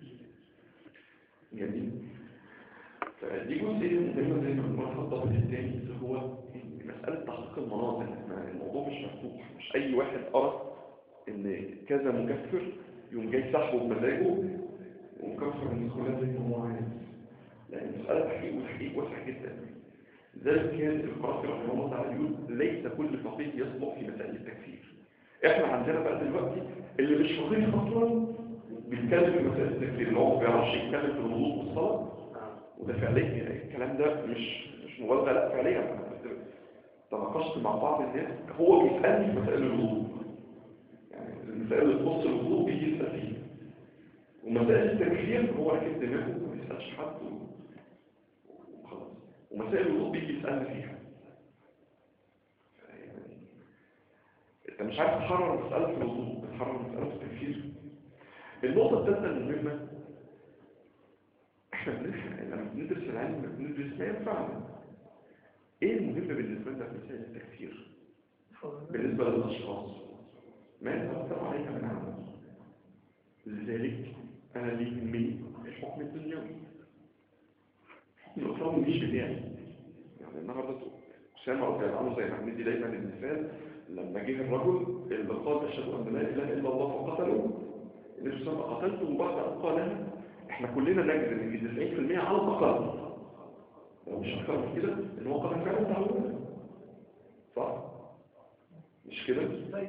جميل فدي جزئية مهمة زي ما المرحلة الضغط الثاني اللي هو مسألة تحقيق المناطق يعني الموضوع مش مفتوح مش أي واحد أرى إن كذا مكفر يوم جاي سحبه بمزاجه ومكفر من الخلاف زي ما هو عايز لأن المسألة تحقيق وتحقيق واسع جدا ذلك كان القرآن رحمه الله تعالى يقول ليس كل فقيه يصلح في مسائل التكفير احنا عندنا بقى دلوقتي اللي مش فقيه اصلا بيتكلم في مسائل التكفير اللي هو ما بيعرفش يتكلم في الوضوء والصلاه وده فعليا الكلام ده مش مش مبالغه لا فعليا انا كنت تناقشت مع بعض الناس هو بيسالني في مسائل الوضوء يعني المسائل اللي تخص الوضوء بيجي يسال فيها ومسائل التكفير هو راكب دماغه ما بيسالش حد وخلاص ومسائل الوضوء بيجي يسالني فيها انت مش عارف تحرر مسألة في الوضوء بتحرر مسألة في التكفير النقطة الثالثة المهمة احنا بنفهم لما بندرس العلم بندرس ما ينفعنا ايه المهم بالنسبة لنا في مسائل التكفير بالنسبة للأشخاص ما يترتب عليها من عمل لذلك أنا لي يهمني الحكم الدنيوي الحكم الأخروي مش بتاعي يعني النهارده أسامة رضي الله عنه زي ما عندي دايما المثال لما جه الرجل اللي قال أشهد أن لا إله إلا الله فقتله النبي صلى الله عليه وسلم قتلته وبعد أن قالها احنا كلنا نجد ان في 90% على الأقل لو مش أكثر من كده إن هو قتل فعلا تعلمنا صح؟ مش كده؟ طيب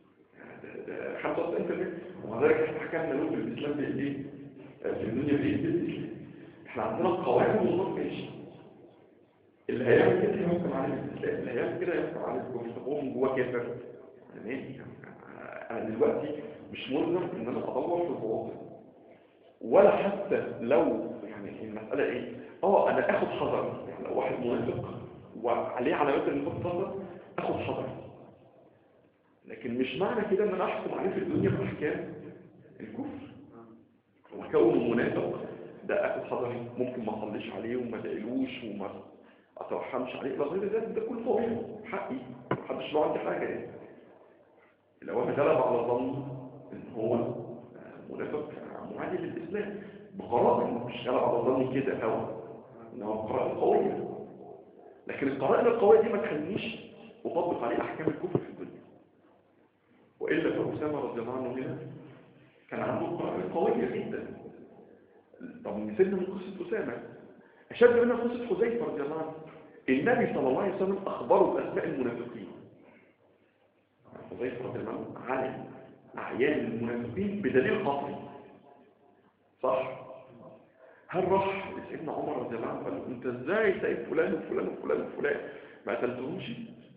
95% ومع ذلك احنا حكمنا له في الاسلام بايه في الدنيا بايه بالاسلام احنا عندنا القواعد والنظام ماشي اللي هيعمل كده يحكم عليه بالاسلام اللي هيعمل كده يحكم عليه بالكفر طب هو من جواه كافر انا مالي انا دلوقتي مش ملزم ان انا ادور في البواطن ولا حتى لو يعني المساله ايه اه انا اخد حذر يعني لو واحد منافق وعليه علامات النفاق تظهر اخد حذر لكن مش معنى كده ان انا احكم عليه في الدنيا باحكام الكفر وكونه منافق ده اخد حذري ممكن ما اصليش عليه وما ادعيلوش وما اتوحمش عليه الى غير ذلك ده كله طبيعي حقي محدش له عندي حاجه يعني لو انا غلب على ظني ان هو منافق معادي للاسلام بقرائن مش غلب على ظني كده هوا ان هو قرائن قويه لكن القرائن القويه دي ما تخلينيش اطبق عليه احكام الكفر في الدنيا وإلا فأسامة رضي الله عنه هنا كان عنده قرآن قوية جدا طب مثلنا من قصة أسامة أشد منها قصة حذيفة رضي الله عنه النبي صلى الله عليه وسلم أخبره بأسماء المنافقين حذيفة رضي الله عنه علم أعيان المنافقين بدليل قطعي صح هل راح لسيدنا عمر رضي الله عنه قال له انت ازاي سايب فلان وفلان وفلان وفلان ما قتلتهمش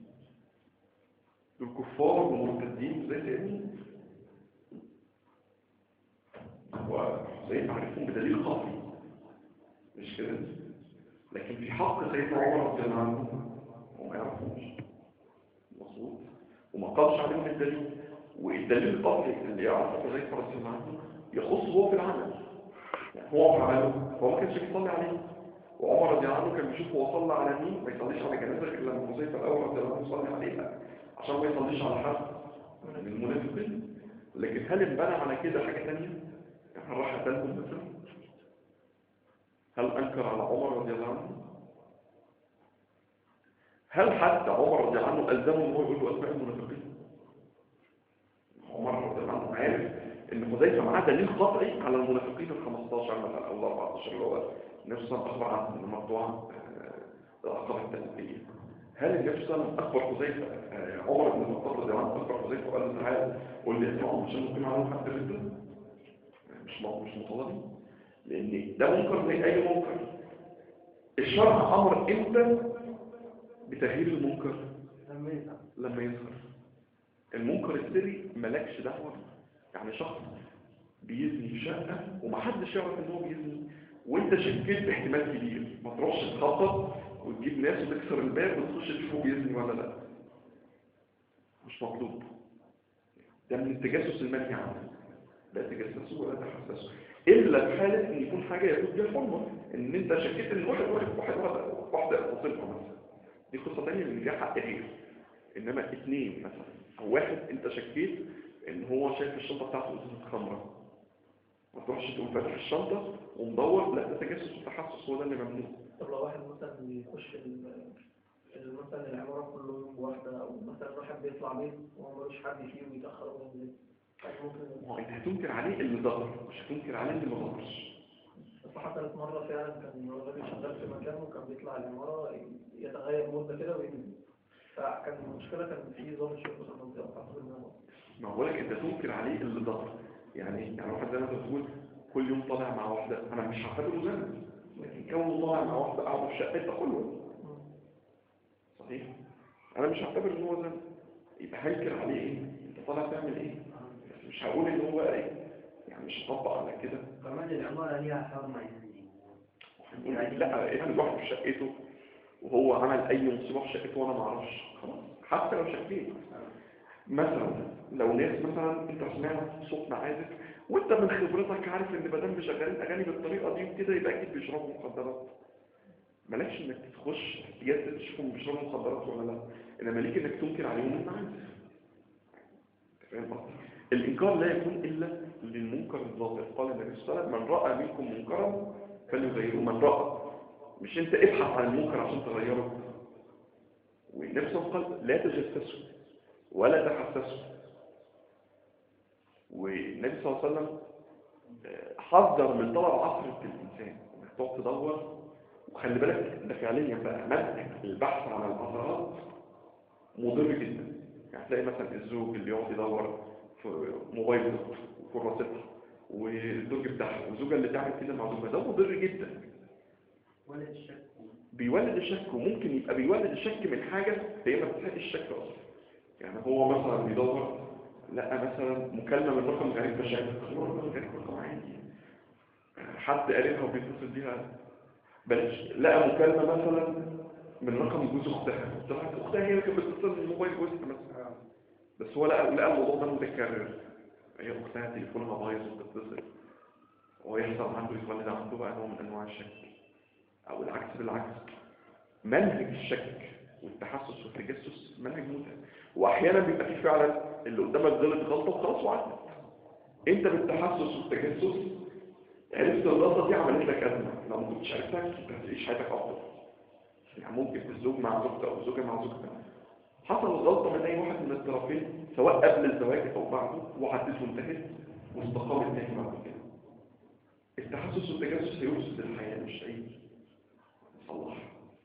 دول كفار ومرتدين زي سيدنا وحسين عرفهم بدليل قطعي مش كده لكن في حق سيدنا عمر رضي الله عنه هو ما يعرفوش مظبوط وما قالش عليهم الدليل والدليل القطعي اللي يعرفه حذيفه رضي الله عنه يخص هو في العمل يعني هو في عمله هو ما كانش بيصلي عليه وعمر رضي الله عنه كان بيشوف هو صلى على مين ما يصليش على جنازه الا لما حذيفه الاول رضي الله عنه يصلي عليها عشان ما يصليش على حد من المنافقين لكن هل انبنى على كده حاجه ثانيه يعني راح قتلهم مثلا هل انكر على عمر رضي الله عنه هل حتى عمر رضي الله عنه الزمه ان هو يقول له اسماء المنافقين عمر رضي الله عنه عارف ان حذيفه معاه دليل قطعي على المنافقين ال 15 مثلا او ال 14 اللي هو النبي صلى الله عليه وسلم اخبر عنهم المقطوعه العقبه التنبيه هل النبي صلى الله عليه وسلم اخبر حذيفه عمر بن الخطاب رضي الله عنه اخبر حذيفه وقال له تعالى قول لي اسمعهم عشان نقيم عليهم حد الرده مش مش مطالب لان ده منكر زي اي منكر الشرع امر امتى بتغيير المنكر لما يظهر المنكر السري مالكش دعوه يعني شخص بيزني في شقه ومحدش يعرف ان هو بيزني وانت شكيت باحتمال كبير ما تروحش تخطط وتجيب ناس وتكسر الباب وتخش تشوفه بيزني ولا لا مش مطلوب ده من التجسس المنهي عنه لا تجسسوا ولا تحسسوا الا في حاله ان يكون حاجه يجوز بيها الحرمه ان انت شكيت ان واحد واحد واحد واحد واحده اتصلها مثلا دي قصه ثانيه اللي فيها حق غير انما اثنين مثلا او واحد انت شكيت ان هو شايف الشنطه بتاعته ازازه خمره ما تروحش تقوم فاتح الشنطه ومدور لا ده تجسس وتحسس هو ده اللي ممنوع طب لو واحد مثلا بيخش ال- ال- مثلا العمارة كله يوم بواحدة أو مثلا واحد بيطلع بيت وما ملوش حد فيه ويتأخر وينزل يعني ممكن ما هو انت هتنكر عليه اللي ظهر مش هتنكر عليه اللي ما ظهرش بس حصلت مرة فعلا كان الراجل شغال في مكان وكان بيطلع العمارة يتغير مدة كده وينزل فكان المشكلة كان في ظابط شرطة في المنطقة حصل إنه ما هو لك انت تنكر عليه اللي ظهر يعني يعني واحد زي ما انت بتقول كل يوم طالع مع واحده انا مش هعتبره ذنب لكن كونه طالع مع واحده قاعده في شقتها كله صحيح انا مش هعتبر ان هو ذنب يبقى هنكر عليه ايه انت طالع تعمل ايه بس مش هقول ان هو بقى ايه يعني مش هطبق على كده كمان العمارة ليها حرمة يعني يعني لا افرض واحد في شقته وهو عمل اي مصيبه في شقته وانا ما اعرفش خلاص حتى لو شكيت مثلا لو ناس مثلا انت سمعت صوت معازف وانت من خبرتك عارف ان مادام مشغلين اغاني بالطريقه دي وكده يبقى اكيد بيشربوا مخدرات مالكش انك تخش تجسد تشوفهم بيشربوا مخدرات ولا لا انما ليك انك تنكر عليهم المعازف فاهم قصدي؟ الانكار لا يكون الا للمنكر الظاهر قال النبي صلى الله عليه وسلم من راى منكم منكرا فليغيره من راى مش انت ابحث عن المنكر عشان تغيره والنبي صلى الله عليه وسلم قال لا تجسسوا ولا تحسسوا والنبي صلى الله عليه وسلم آه، حذر من طلب عصرة الإنسان انك تقعد تدور وخلي بالك ده فعليا بقى منهج البحث عن الأثرات مضر جدا يعني تلاقي مثلا الزوج اللي يقعد يدور في موبايل وكراستها والزوج بتاعها والزوجة اللي تعمل كده مع زوجها ده مضر جدا ولا الشك بيولد الشك وممكن يبقى بيولد الشك من حاجة هي ما تستحقش الشك أصلا يعني هو مثلا بيدور لقى مثلا مكالمة من رقم غريب فشايف رقم غريب رقم عادي حد قريبها وبيتصل بيها بلاش لقى مكالمة مثلا من رقم جوز اختها طلعت اختها هي اللي كانت بتتصل من موبايل جوزها مثلا بس هو لقى لقى الموضوع ده متكرر هي اختها تليفونها بايظ وبتتصل ويحصل عنده يتولد عنده بقى نوع من انواع الشك او العكس بالعكس منهج الشك والتحسس والتجسس منهج متعب واحيانا بيبقى فيه فعلا اللي قدامك غلط غلطه وخلاص وعدت انت بالتحسس والتجسس عرفت الغلطه دي عملت لك ازمه لو ما كنتش عرفتها كنت هتعيش حياتك افضل يعني ممكن الزوج مع زوجته او الزوجه مع زوجتها حصل غلطه من اي واحد من الطرفين سواء قبل الزواج او بعده وعدت وانتهت واستقامت تاني بعد كده التحسس والتجسس هيفسد الحياه مش هيجي يصلحها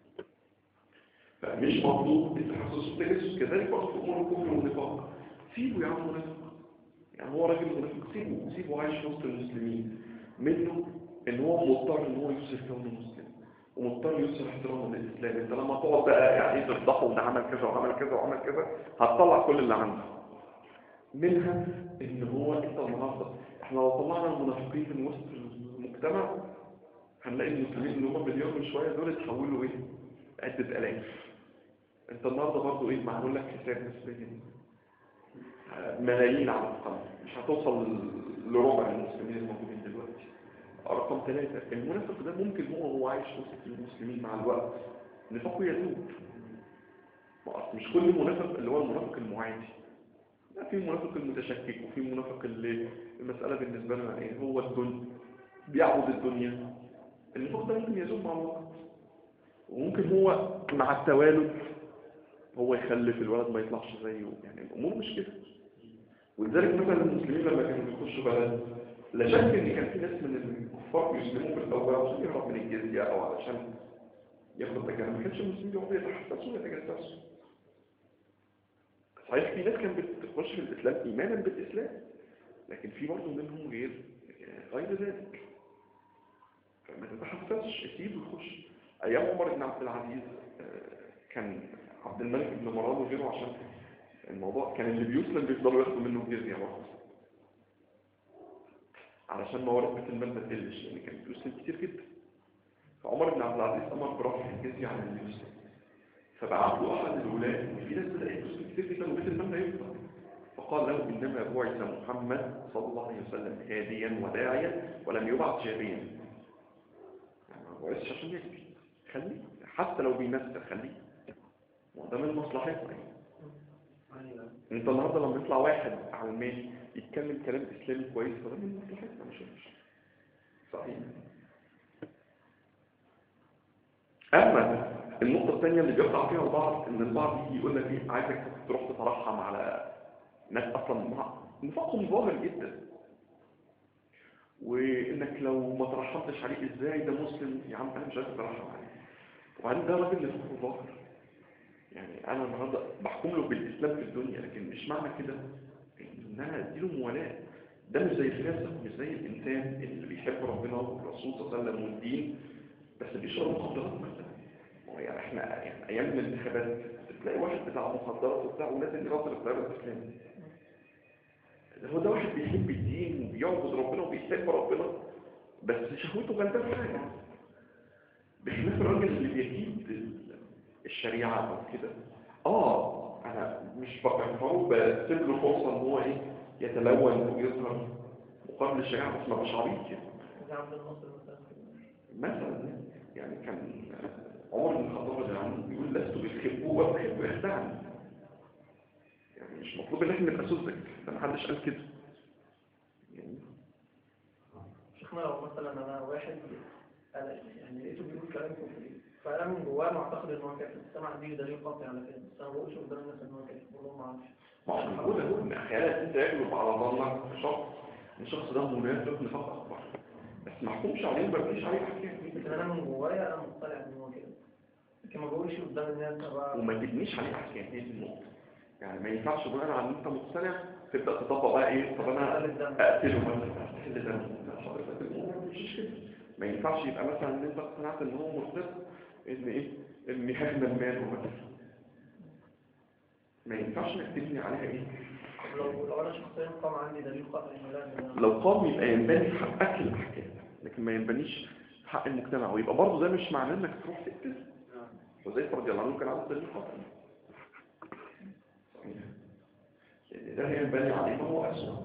فمش مطلوب التحسس والتجسس كذلك برضه في امور الكفر والنفاق سيبه يا عم منافق يعني هو راجل منافق سيبه سيبه عايش وسط المسلمين منه ان هو مضطر ان هو يوصف كونه مسلم ومضطر يوصف احترامه للاسلام انت لما تقعد بقى يعني تفضحه وده عمل كذا وعمل كذا وعمل كذا هتطلع كل اللي عنده منها ان هو انت النهارده احنا لو طلعنا المنافقين من وسط المجتمع هنلاقي المسلمين اللي هم مليون وشويه دول اتحولوا ايه عده الاف انت النهارده برضه ايه معمول لك حساب نسبيا ملايين على الاقل مش هتوصل لربع المسلمين الموجودين دلوقتي رقم ثلاثة المنافق ده ممكن هو هو عايش وسط المسلمين مع الوقت نفاقه يزول ما أصل مش كل منافق اللي هو المنافق المعادي لا في منافق المتشكك وفي منافق اللي المسألة بالنسبة له يعني هو الدنيا بيعبد الدنيا النفاق ده ممكن يزول مع الوقت وممكن هو مع التوالد هو يخلف الولد ما يطلعش زيه يعني الامور مش كده ولذلك مثلا المسلمين لما كانوا بيخشوا بلد لا شك ان كان في ناس من الكفار بيسلموا في الاول عشان يهرب من الجزيه او علشان ياخد تجارب ما كانش المسلمين بيقعدوا يتحسسوا ويتجسسوا صحيح في ناس كانت بتخش في الاسلام ايمانا بالاسلام لكن في برضه منهم غير غير ذلك فما تتحسسش سيبه يخش ايام عمر بن عبد العزيز كان عبد الملك بن مروان وغيره عشان الموضوع كان اللي بيسلم بيفضلوا ياخدوا منه الجزيه برضه علشان موارد بيت المال ما تقلش لان كان بيسلم كتير جدا فعمر بن عبد العزيز امر برفع الجزيه عن اللي يسلم فبعت له احد الولاة وفي ناس بدات تسلم كتير جدا وبيت المال لا يفضل فقال له انما بعث محمد صلى الله عليه وسلم هاديا وداعيا ولم يبعث جابيا يعني ما بعثش عشان يكفي خليه حتى لو بيمثل خليه وده من مصلحتنا يعني انت النهارده لما يطلع واحد علماني يتكلم كلام اسلامي كويس فده من مصلحتنا مش مش صحيح اما النقطه الثانيه اللي بيقع فيها البعض ان البعض يجي يقول لك ايه عايزك تروح تترحم على ناس اصلا مع نفاقهم ظاهر جدا وانك لو ما ترحمتش عليه ازاي ده مسلم يا عم انا مش عايز اترحم عليه وبعدين ده راجل نفاقه ظاهر يعني انا النهارده بحكم له بالاسلام في الدنيا لكن مش معنى كده ان انا اديله موالاه ده مش زي الفاسق مش زي الانسان اللي بيحب ربنا والرسول صلى الله عليه وسلم والدين بس بيشرب مخدرات مثلا يعني احنا يعني ايام الانتخابات تلاقي واحد بتاع مخدرات وبتاع ونازل يغطر التيار الاسلامي هو ده واحد بيحب الدين وبيعبد ربنا وبيحب ربنا بس شهوته غلبان حاجه بخلاف الراجل اللي بيجيب الشريعة أو كده آه أنا انا مش بكفره بسيب له فرصه ان هو ايه يتلون ويظهر مقابل الشجاعه بس ما بقاش عبيط يعني زي عبد الناصر مثلا مثلا يعني كان عمر بن الخطاب رضي الله عنه بيقول لست بتحبوه وبحب يخدعني يعني مش مطلوب ان احنا نبقى سذج ده ما حدش قال كده يعني شيخنا لو مثلا انا واحد انا يعني لقيته بيقول كلام كفري فانا من جواه معتقد ان هو كافر بس انا ما عنديش دليل قاطع على كده بس انا ما بقولش قدام الناس ان هو كافر والله ما اعرفش ما هو انا بقول اهو ان خيالك انت يغلب على ظنك في شخص ان الشخص ده منافق نفاق اكبر بس ما احكمش عليه وما بنيش عليه احكام لكن انا من جوايا انا مقتنع ان هو كده لكن ما بقولش قدام الناس بقى وما تبنيش عليه احكام هي دي النقطه يعني ما ينفعش بناء على ان انت مقتنع تبدا تطبق بقى ايه طب انا أقل الدم. اقتله مثلا استحل دمه لا، حضرتك الامور مش كده ما ينفعش يبقى مثلا ان انت اقتنعت ان هو مرتد ان ايه ان يهاجم ماله مثلا ما ينفعش انك تبني عليها ايه طب لو لو انا شخصيا قام عندي دليل قاطع ان لا إن أنا- لو قام يبقى ينبني في حقك الاحكام لكن ما ينبنيش في حق المجتمع ويبقى برضه ده مش معناه انك تروح تقتل حذيفه رضي الله عنه كان عنده دليل قاطع صحيح. لان ده ينبني عليه ما هو اسوء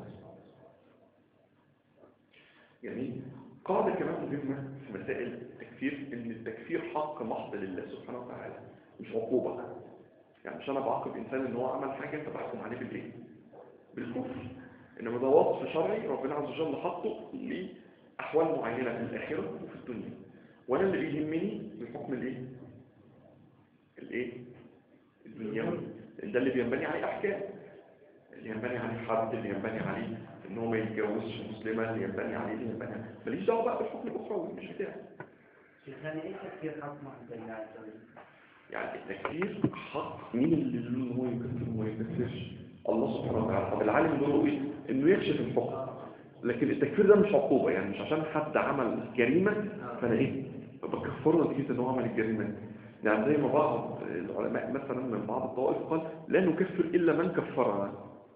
جميل قاعدة كمان مهمة في مسائل التكفير ان التكفير حق محض لله سبحانه وتعالى مش عقوبة يعني مش انا بعاقب انسان ان هو عمل حاجة فبحكم عليه بالايه بالكفر انما ده وصف شرعي ربنا عز وجل حطه لاحوال معينة في الاخرة وفي الدنيا وانا اللي بيهمني الحكم الايه الايه الدنيوي ده اللي بينبني عليه احكام اللي ينبني عليه حد اللي ينبني عليه ان هو ما يتجوزش مسلمة اللي ينبني عليه اللي ينبني عليه ماليش دعوه بقى بالحكم الاخروي مش بتاعي شيخنا ايه تفكير حق محض الله عز وجل؟ يعني التكفير حق مين اللي له ان هو يكفر وما يكفرش الله سبحانه وتعالى طب العالم دوره ايه انه يكشف الحكم لكن التكفير ده مش عقوبه يعني مش عشان حد عمل جريمه فانا ايه بكفره نتيجه ان هو عمل الجريمه دي. يعني زي ما بعض العلماء مثلا من بعض الطوائف قال لا نكفر الا من كفرنا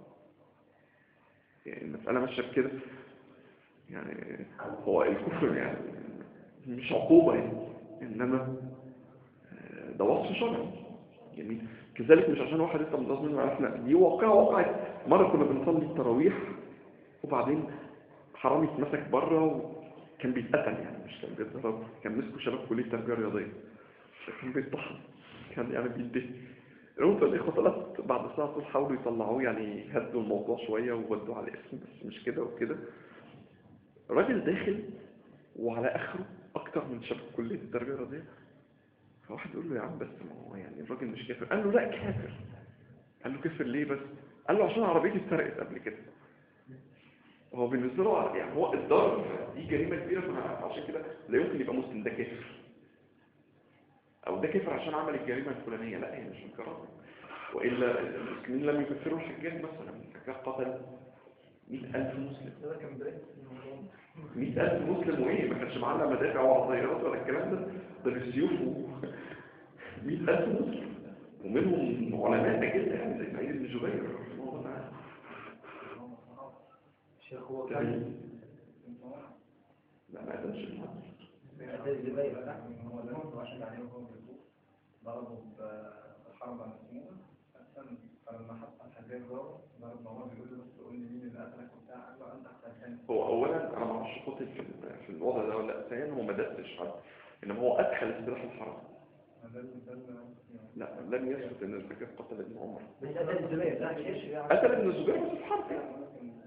يعني المساله ماشيه بكده يعني هو الكفر يعني مش عقوبه يعني انما ده وصف شرعي جميل كذلك مش عشان واحد انت متغاظ منه عرفنا دي واقعة وقعت مرة كنا بنصلي التراويح وبعدين حرامي اتمسك بره وكان بيتقتل يعني مش كان بيتضرب كان مسكوا شباب كلية تربية رياضية كان بيطحن كان يعني بيديه المهم فالإخوة طلعت بعد ساعة طول حاولوا يطلعوه يعني هدوا الموضوع شوية وودوه على الاسم بس مش كده وكده الراجل داخل وعلى آخره أكتر من شباب كلية التربية الرياضية فواحد يقول له يا عم بس ما هو يعني الراجل مش كافر قال له لا كافر قال له كافر ليه بس قال له عشان عربيتي اتسرقت قبل كده هو بالنسبه له يعني هو الضرب دي جريمه كبيره فأنا عشان كده لا يمكن يبقى مسلم ده كافر او ده كافر عشان عمل الجريمه الفلانيه لا هي مش مكرره والا المسلمين لم يكفروا الحجاج مثلا الحجاج قتل 100000 مسلم ده كان برنس الموضوع 100000 مسلم وايه ما كانش معانا مدافع ولا طيارات ولا الكلام ده ده بالسيوف و 100000 مسلم ومنهم علماء جدا يعني زي سعيد بن جبير رحمه الله تعالى شيخ هو كان لا ما قدمش المعنى هو ده عشان عليه وهو بيطوف ضربوا بالحرب على المسلمين أساسا فلما حط الحجاج ضربه ضرب عمر بيقول له بس قول لي مين اللي قتلك وبتاع قال له أنت أحسن هو اولا انا ما اعرفش قتل في في الوضع ده ولا لا ثانيا هو ما دسش حد انما هو ادخل السلاح الحرب ده ده لا لم يثبت ان الحجاج قتل ابن عمر بس ده الزبير ده شيخ قتل ابن الزبير بس في حرب يعني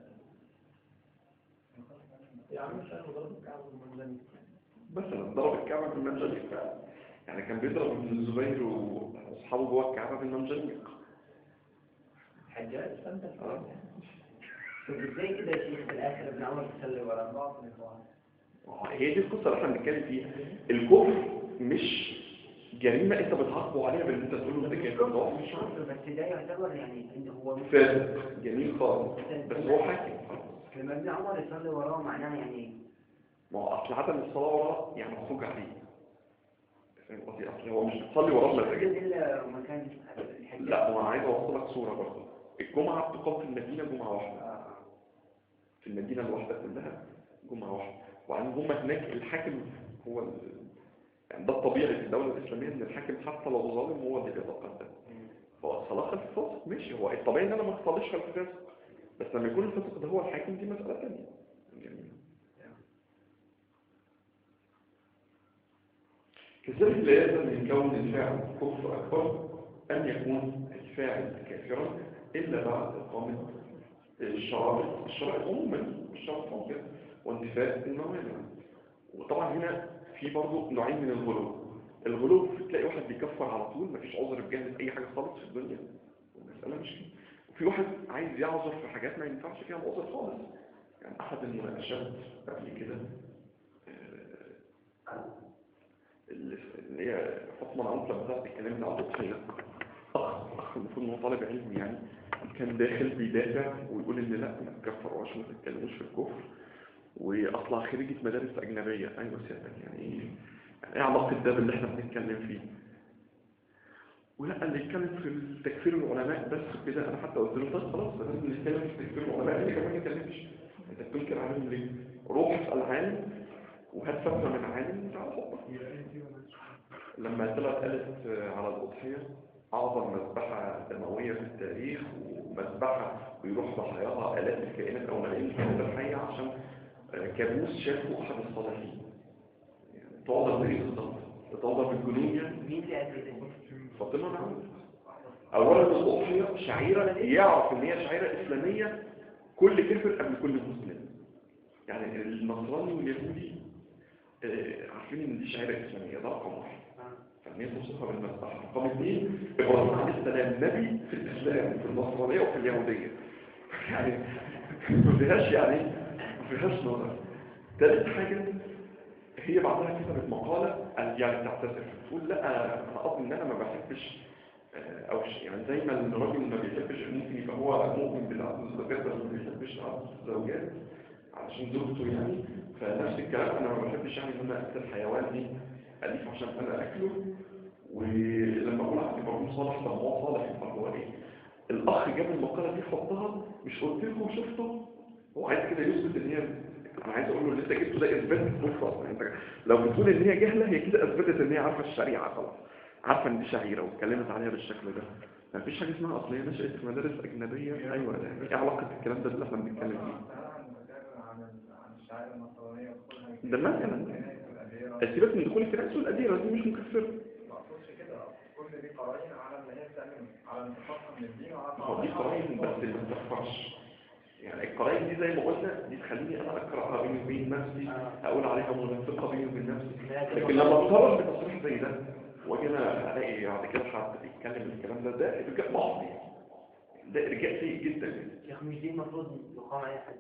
يا عم مش عارف ضرب الكعب المنزلي مثلا ضرب الكعبة بالمنجنيق فعلا يعني كان بيضرب ابن الزبير واصحابه جوه الكعبة بالمنجنيق حجاج فانت آه. طب ازاي كده يا شيخ في الاخر ابن عمر تصلي ورا بعض هي دي القصة اللي احنا بنتكلم فيها الكفر مش جريمة انت بتعاقبه عليها بان انت تقول له ده كافر ده مش كفر بس ده يعتبر يعني ان هو فاسق جميل خالص بس هو حاكم لما ابن عمر يصلي وراه معناها يعني ما هو اصل عدم الصلاة وراه يعني مخرج عليه فاهم قصدي اصل هو مش بتصلي وراه بمزاجك الا مكان الحجاج لا ما انا عايز اوصل لك صورة برضه الجمعة بتقام في المدينة جمعة واحدة آه. في المدينة الواحدة كلها جمعة واحدة وبعدين هم هناك الحاكم هو ال... يعني ده الطبيعي في الدولة الإسلامية إن الحاكم حتى لو ظالم هو اللي بيتقدم هو الصلاة خلف الفاسق ماشي هو الطبيعي ان انا ما اصليش خلف الفاسق بس لما يكون الفاسق ده هو الحاكم دي مسألة تانية يعني كذلك لا يلزم من كون الفاعل كفر أكبر أن يكون الفاعل كافرا إلا بعد إقامة الشرائط الشرائط عموما الشرائط عموما وانتفاء الموانع وطبعا هنا في برضه نوعين من الغلو الغلو تلاقي واحد بيكفر على طول مفيش عذر بجانب أي حاجة خالص في الدنيا المسألة مش كده وفي واحد عايز يعذر في حاجات ما ينفعش فيها العذر خالص يعني أحد المناقشات قبل كده آه، اللي هي فاطمه العنف لما بدات تتكلم عن الضحيه اخ اخ المفروض ان هو طالب علم يعني كان داخل بيدافع ويقول ان لا ما تكفروش ما تتكلموش في الكفر واطلع خريجه مدارس اجنبيه ايوه سيادتك يعني ايه يعني ايه علاقه ده باللي احنا بنتكلم فيه ولا اللي يتكلم في تكفير العلماء بس كده انا حتى قلت له طب خلاص ما دام بنتكلم في تكفير العلماء ليه كمان ما تتكلمش انت بتنكر عليهم ليه روح اسال عالم وهات فتوى من عالم تعالى حطها لما طلعت قالت على الأضحية أعظم مذبحة دموية في التاريخ ومذبحة بيروح ضحاياها آلاف الكائنات أو ملايين الكائنات الحية عشان كابوس شافه أحد الصالحين يعني تعضل بإيه بالظبط؟ تعضل بالجنونية مين اللي قال كده؟ فاطمة نعم أولا الأضحية شعيرة يعرف إن هي شعيرة إسلامية كل كافر قبل كل مسلم يعني النصراني واليهودي آه، عارفين إن دي شعيرة إسلامية ده رقم واحد فإن هي توصفها بالمذبحة رقم اثنين إبراهيم عليه السلام نبي في الإسلام في النصرانية وفي اليهودية يعني ما فيهاش يعني ما فيهاش نظر ثالث حاجة هي بعدها كتبت مقالة قال يعني تعتذر تقول لا أنا قصدي إن أنا ما بحبش آه، أو شيء يعني زي ما الراجل ما بيحبش ممكن يبقى هو مؤمن بالعبد الزوجات بس ما بيحبش عبد الزوجات علشان زوجته يعني فنفس الكلام أنا ما بحبش يعني إن أنا أقتل حيوان دي أليف عشان أنا أكله ولما أقول عبد إبراهيم صالح طب هو صالح يبقى هو إيه الأخ جاب المقالة دي حطها مش قلت لكم شفته هو عايز كده يثبت إن هي أنا عايز أقول له اللي أنت جبته ده إثبات كفر أصلا أنت لو بتقول إن هي جهلة هي كده أثبتت إن هي عارفة الشريعة خلاص عارفة إن دي شعيرة واتكلمت عليها بالشكل ده ما فيش حاجة اسمها أصلية نشأت في مدارس أجنبية أيوة ده إيه علاقة الكلام ده اللي إحنا بنتكلم فيه عن عن الشعائر النصرانية وكلها ده مثلا الأديرة سيبك من دخول الكنائس والأديرة دي مش مكفرة ما أقصدش كده كل دي قرائن على إن هي بتعمل على انتقاصها من الدين وعلى هو دي قرائن بس اللي ما تنفعش يعني القرائن دي زي ما قلنا دي تخليني انا اقراها بيني وبين نفسي اقول عليها منافقه بيني وبين نفسي لكن لما اتصرف بتصريح زي ده واجي انا الاقي بعد كده حد بيتكلم الكلام ده ده ارجاء محض يعني. ده ارجاء سيء جدا يعني. يا أخي مش دي المفروض يقام عليها حد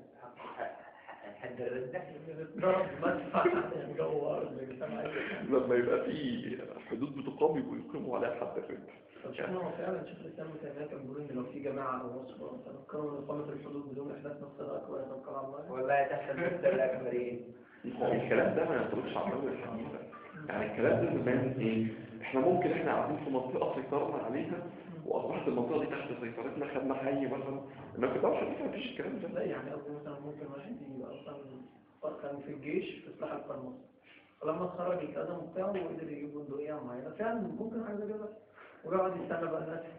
حد الردة ضرب مدفع يعني جو أرض المجتمع لما يبقى في حدود بتقام يبقوا يقيموا عليها حد الرد طب شفنا هو فعلا شيخ الإسلام تيمية كان بيقول إن لو في جماعة أو مصر مثلا قانون إقامة الحدود بدون إحداث نفس أكبر يتوكل على الله والله تحت المبدأ الأكبرين هو الكلام ده ما ينطبقش على الدولة الحديثة يعني الكلام ده زمان ايه احنا ممكن احنا قاعدين في منطقة سيطرنا عليها واصبحت المنطقة دي تحت سيطرتنا خدنا حي مثلا انما في الدولة الحديثة مفيش الكلام ده لا يعني قصدي مثلا ممكن واحد يبقى أصلا كان في الجيش في سلاح القرمز فلما اتخرج الكلام بتاعه وقدر يجيب بندقية معينة فعلا ممكن حاجة زي كده ويقعد يستنى بقى الناس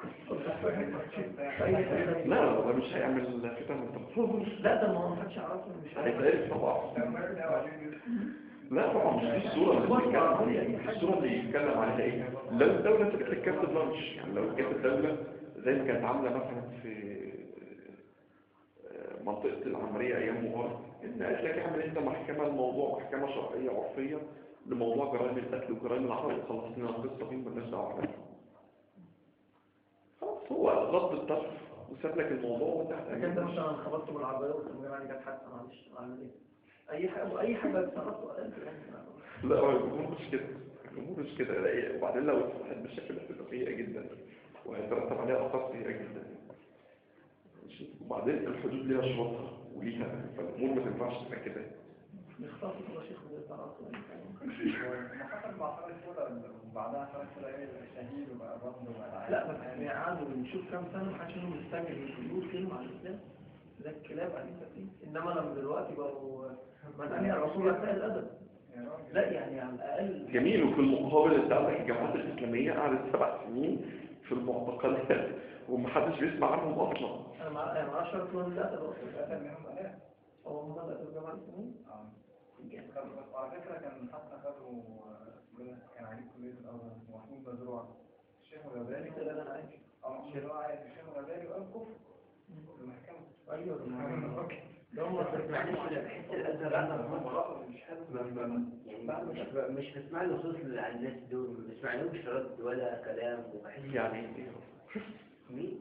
لا لا ده مش هيعمل فتن انت بتفضل لا ده ما هو محدش يعرفه مش عارف هيتعرف طبعا لا طبعا مش دي الصورة اللي بيتكلم عليها الصورة اللي يتكلم عليها ايه لو الدولة سبت لك كارت بلانش يعني لو كانت الدولة زي ما كانت عاملة مثلا في منطقة العمرية أيام مبارك إن قالت لك اعمل أنت محكمة الموضوع محكمة شرعية عرفية لموضوع جرائم القتل وجرائم العقل وخلص لنا القصة دي مالناش دعوة عليها خلاص هو غض الطرف وساب لك الموضوع وانت لكن ده مثلا خبطته بالعربية وقلت له يعني كانت حادثة معلش أعمل إيه؟ أي حاجة أي حاجة اتصرفت وقلت يعني لا هو الامور مش كده الامور مش كده لا إيه، وبعدين لو اتصلحت بالشكل ده هتبقى سيئه جدا وهيترتب عليها اثار سيئه جدا ماشي؟ وبعدين الحدود ليها شروطها وليها فالامور ما تنفعش تبقى كده نختصر كل شيء من التعاطف حصل مع خالد فولا وبعدها خالد فولا ايه الشهيد وبقى الرفض وبقى العيال. لا بس يعني قعدوا نشوف كام سنة محدش منهم مستعجل يقول كلمة على الإسلام ده الكلاب عليه التقليد إنما لما دلوقتي بقوا من أن الرسول أساء الأدب يا راجل. لا يعني على الأقل جميل وفي المقابل انت عندك الجامعات الاسلاميه قعدت سبع سنين في المعتقلات ومحدش بيسمع عنهم اصلا انا مع انا ما اعرفش اصلا لا ده الأثر منهم آلاف هو هم اللي قتلوا جماعة المسلمين آه. كان- وعلى فكرة كان حتى خدوا آه، كان عليه كلية الأول محمود مزروع الشيخ الغزالي ده اللي انا عايش اه الشيخ الغزالي الشيخ الغزالي وقال كفر في المحكمة ايوه ده هم بس معلش انا بحس الازهر عندنا مش حاسس ما- ما- يعني مش مش بسمع النصوص اللي عن الناس دول ما بسمع لهمش رد ولا كلام وبحس يعني مين؟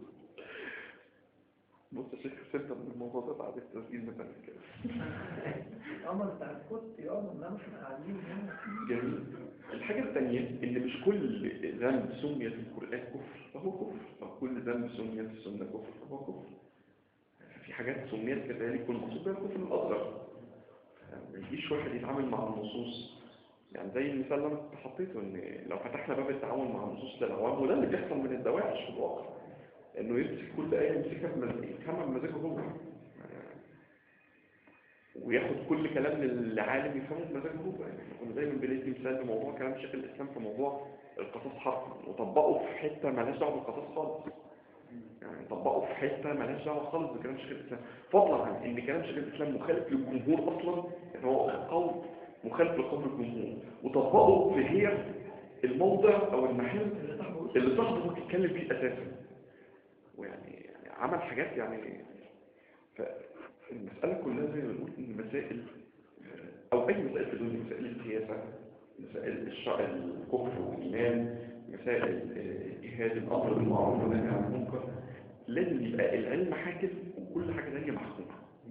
بص يا شيخ سيبنا من الموضوع ده بعد التسجيل مثلا كده هم بتاع الكت يابا انما احنا قاعدين هنا جميل الحاجة الثانية إن مش كل ذنب سمي في القرآن كفر فهو كفر أو كل ذنب سمي في السنة كفر فهو كفر في حاجات سميت كذلك والمقصود بها الكفر الأصغر ما يجيش واحد يتعامل مع النصوص يعني زي المثال اللي أنا كنت حطيته إن لو فتحنا باب التعامل مع النصوص للعوام وده اللي بيحصل من الدواعش في الواقع إنه يمسك كل آية يمسكها بمزاجه يفهمها بمزاجه هو وياخد كل كلام للعالم يفهمه بمزاجه هو يعني إحنا كنا دايما بندي مثال لموضوع كلام شيخ الاسلام في موضوع القصاص حرفا وطبقه في حته مالهاش دعوه بالقصاص خالص يعني طبقه في حته مالهاش دعوه خالص بكلام شيخ الاسلام فضلا عن ان كلام شيخ الاسلام مخالف للجمهور اصلا يعني هو قول مخالف لقول الجمهور وطبقه في هي الموضع او المحل اللي صاحبه بيتكلم فيه اساسا ويعني يعني عمل حاجات يعني فالمسألة كلها زي ما بنقول إن مسائل أو أي مسائل في الدنيا مسائل السياسة مسائل الشرع الكفر والإيمان مسائل آه، جهاد الأمر بالمعروف والنهي عن المنكر لازم يبقى العلم حاكم وكل حاجة ثانية محكومة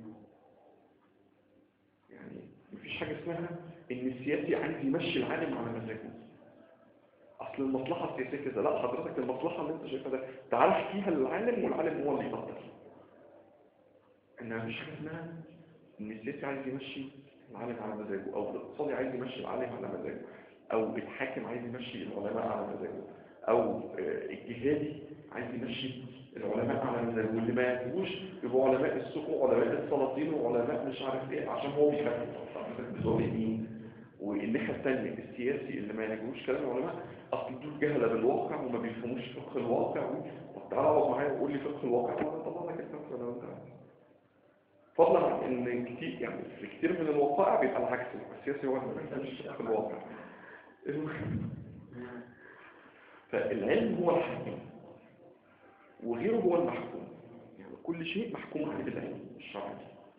يعني مفيش حاجة اسمها إن السياسي عايز يمشي العالم على مزاجه أصل المصلحة السياسية كده لا حضرتك المصلحة اللي أنت شايفها ده تعرف فيها العالم والعالم هو اللي يقدر انها مش حاجه اسمها ان السياسي عايز يمشي العالم على مزاجه او الاقتصادي عايز يمشي العالم على مزاجه او الحاكم عايز يمشي العلماء على مزاجه او آه، الجهادي عايز يمشي العلماء على مزاجه واللي ما يعجبوش يبقوا علماء السوق وعلماء السلاطين وعلماء مش عارف ايه عشان هو بيخاف بتوع الدين والناحيه الثانيه السياسي اللي ما يعجبوش كلام العلماء اصل دول جهله بالواقع وما بيفهموش فقه الواقع طب تعالى اقعد معايا وقول لي فقه الواقع وانا اطلع لك الفقه لو انت عايز فضلا عن ان كتير يعني في كتير من الوقائع بيبقى العكس السياسي هو اللي ما بيفهمش في الواقع فالعلم هو الحكيم وغيره هو المحكوم يعني كل شيء محكوم عليه بالعلم الشرعي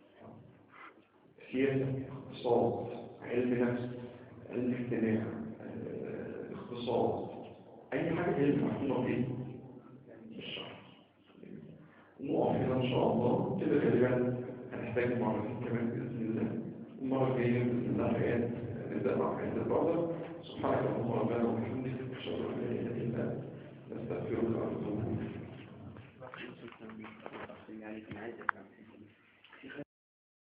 سياسة اقتصاد علم نفس علم اجتماع آه، اقتصاد اي حاجة هي المحكومة بايه؟ بالشرع نقف هنا ان شاء الله كده غالبا هنحتاج معرفين كمان باذن الله المره الجايه باذن الله حاجات نبدا مع حاجات البعض سبحانك اللهم ربنا وبحمدك اشهد ان لا اله الا انت نستغفرك ونتوب اليك يعني كان عايز افهم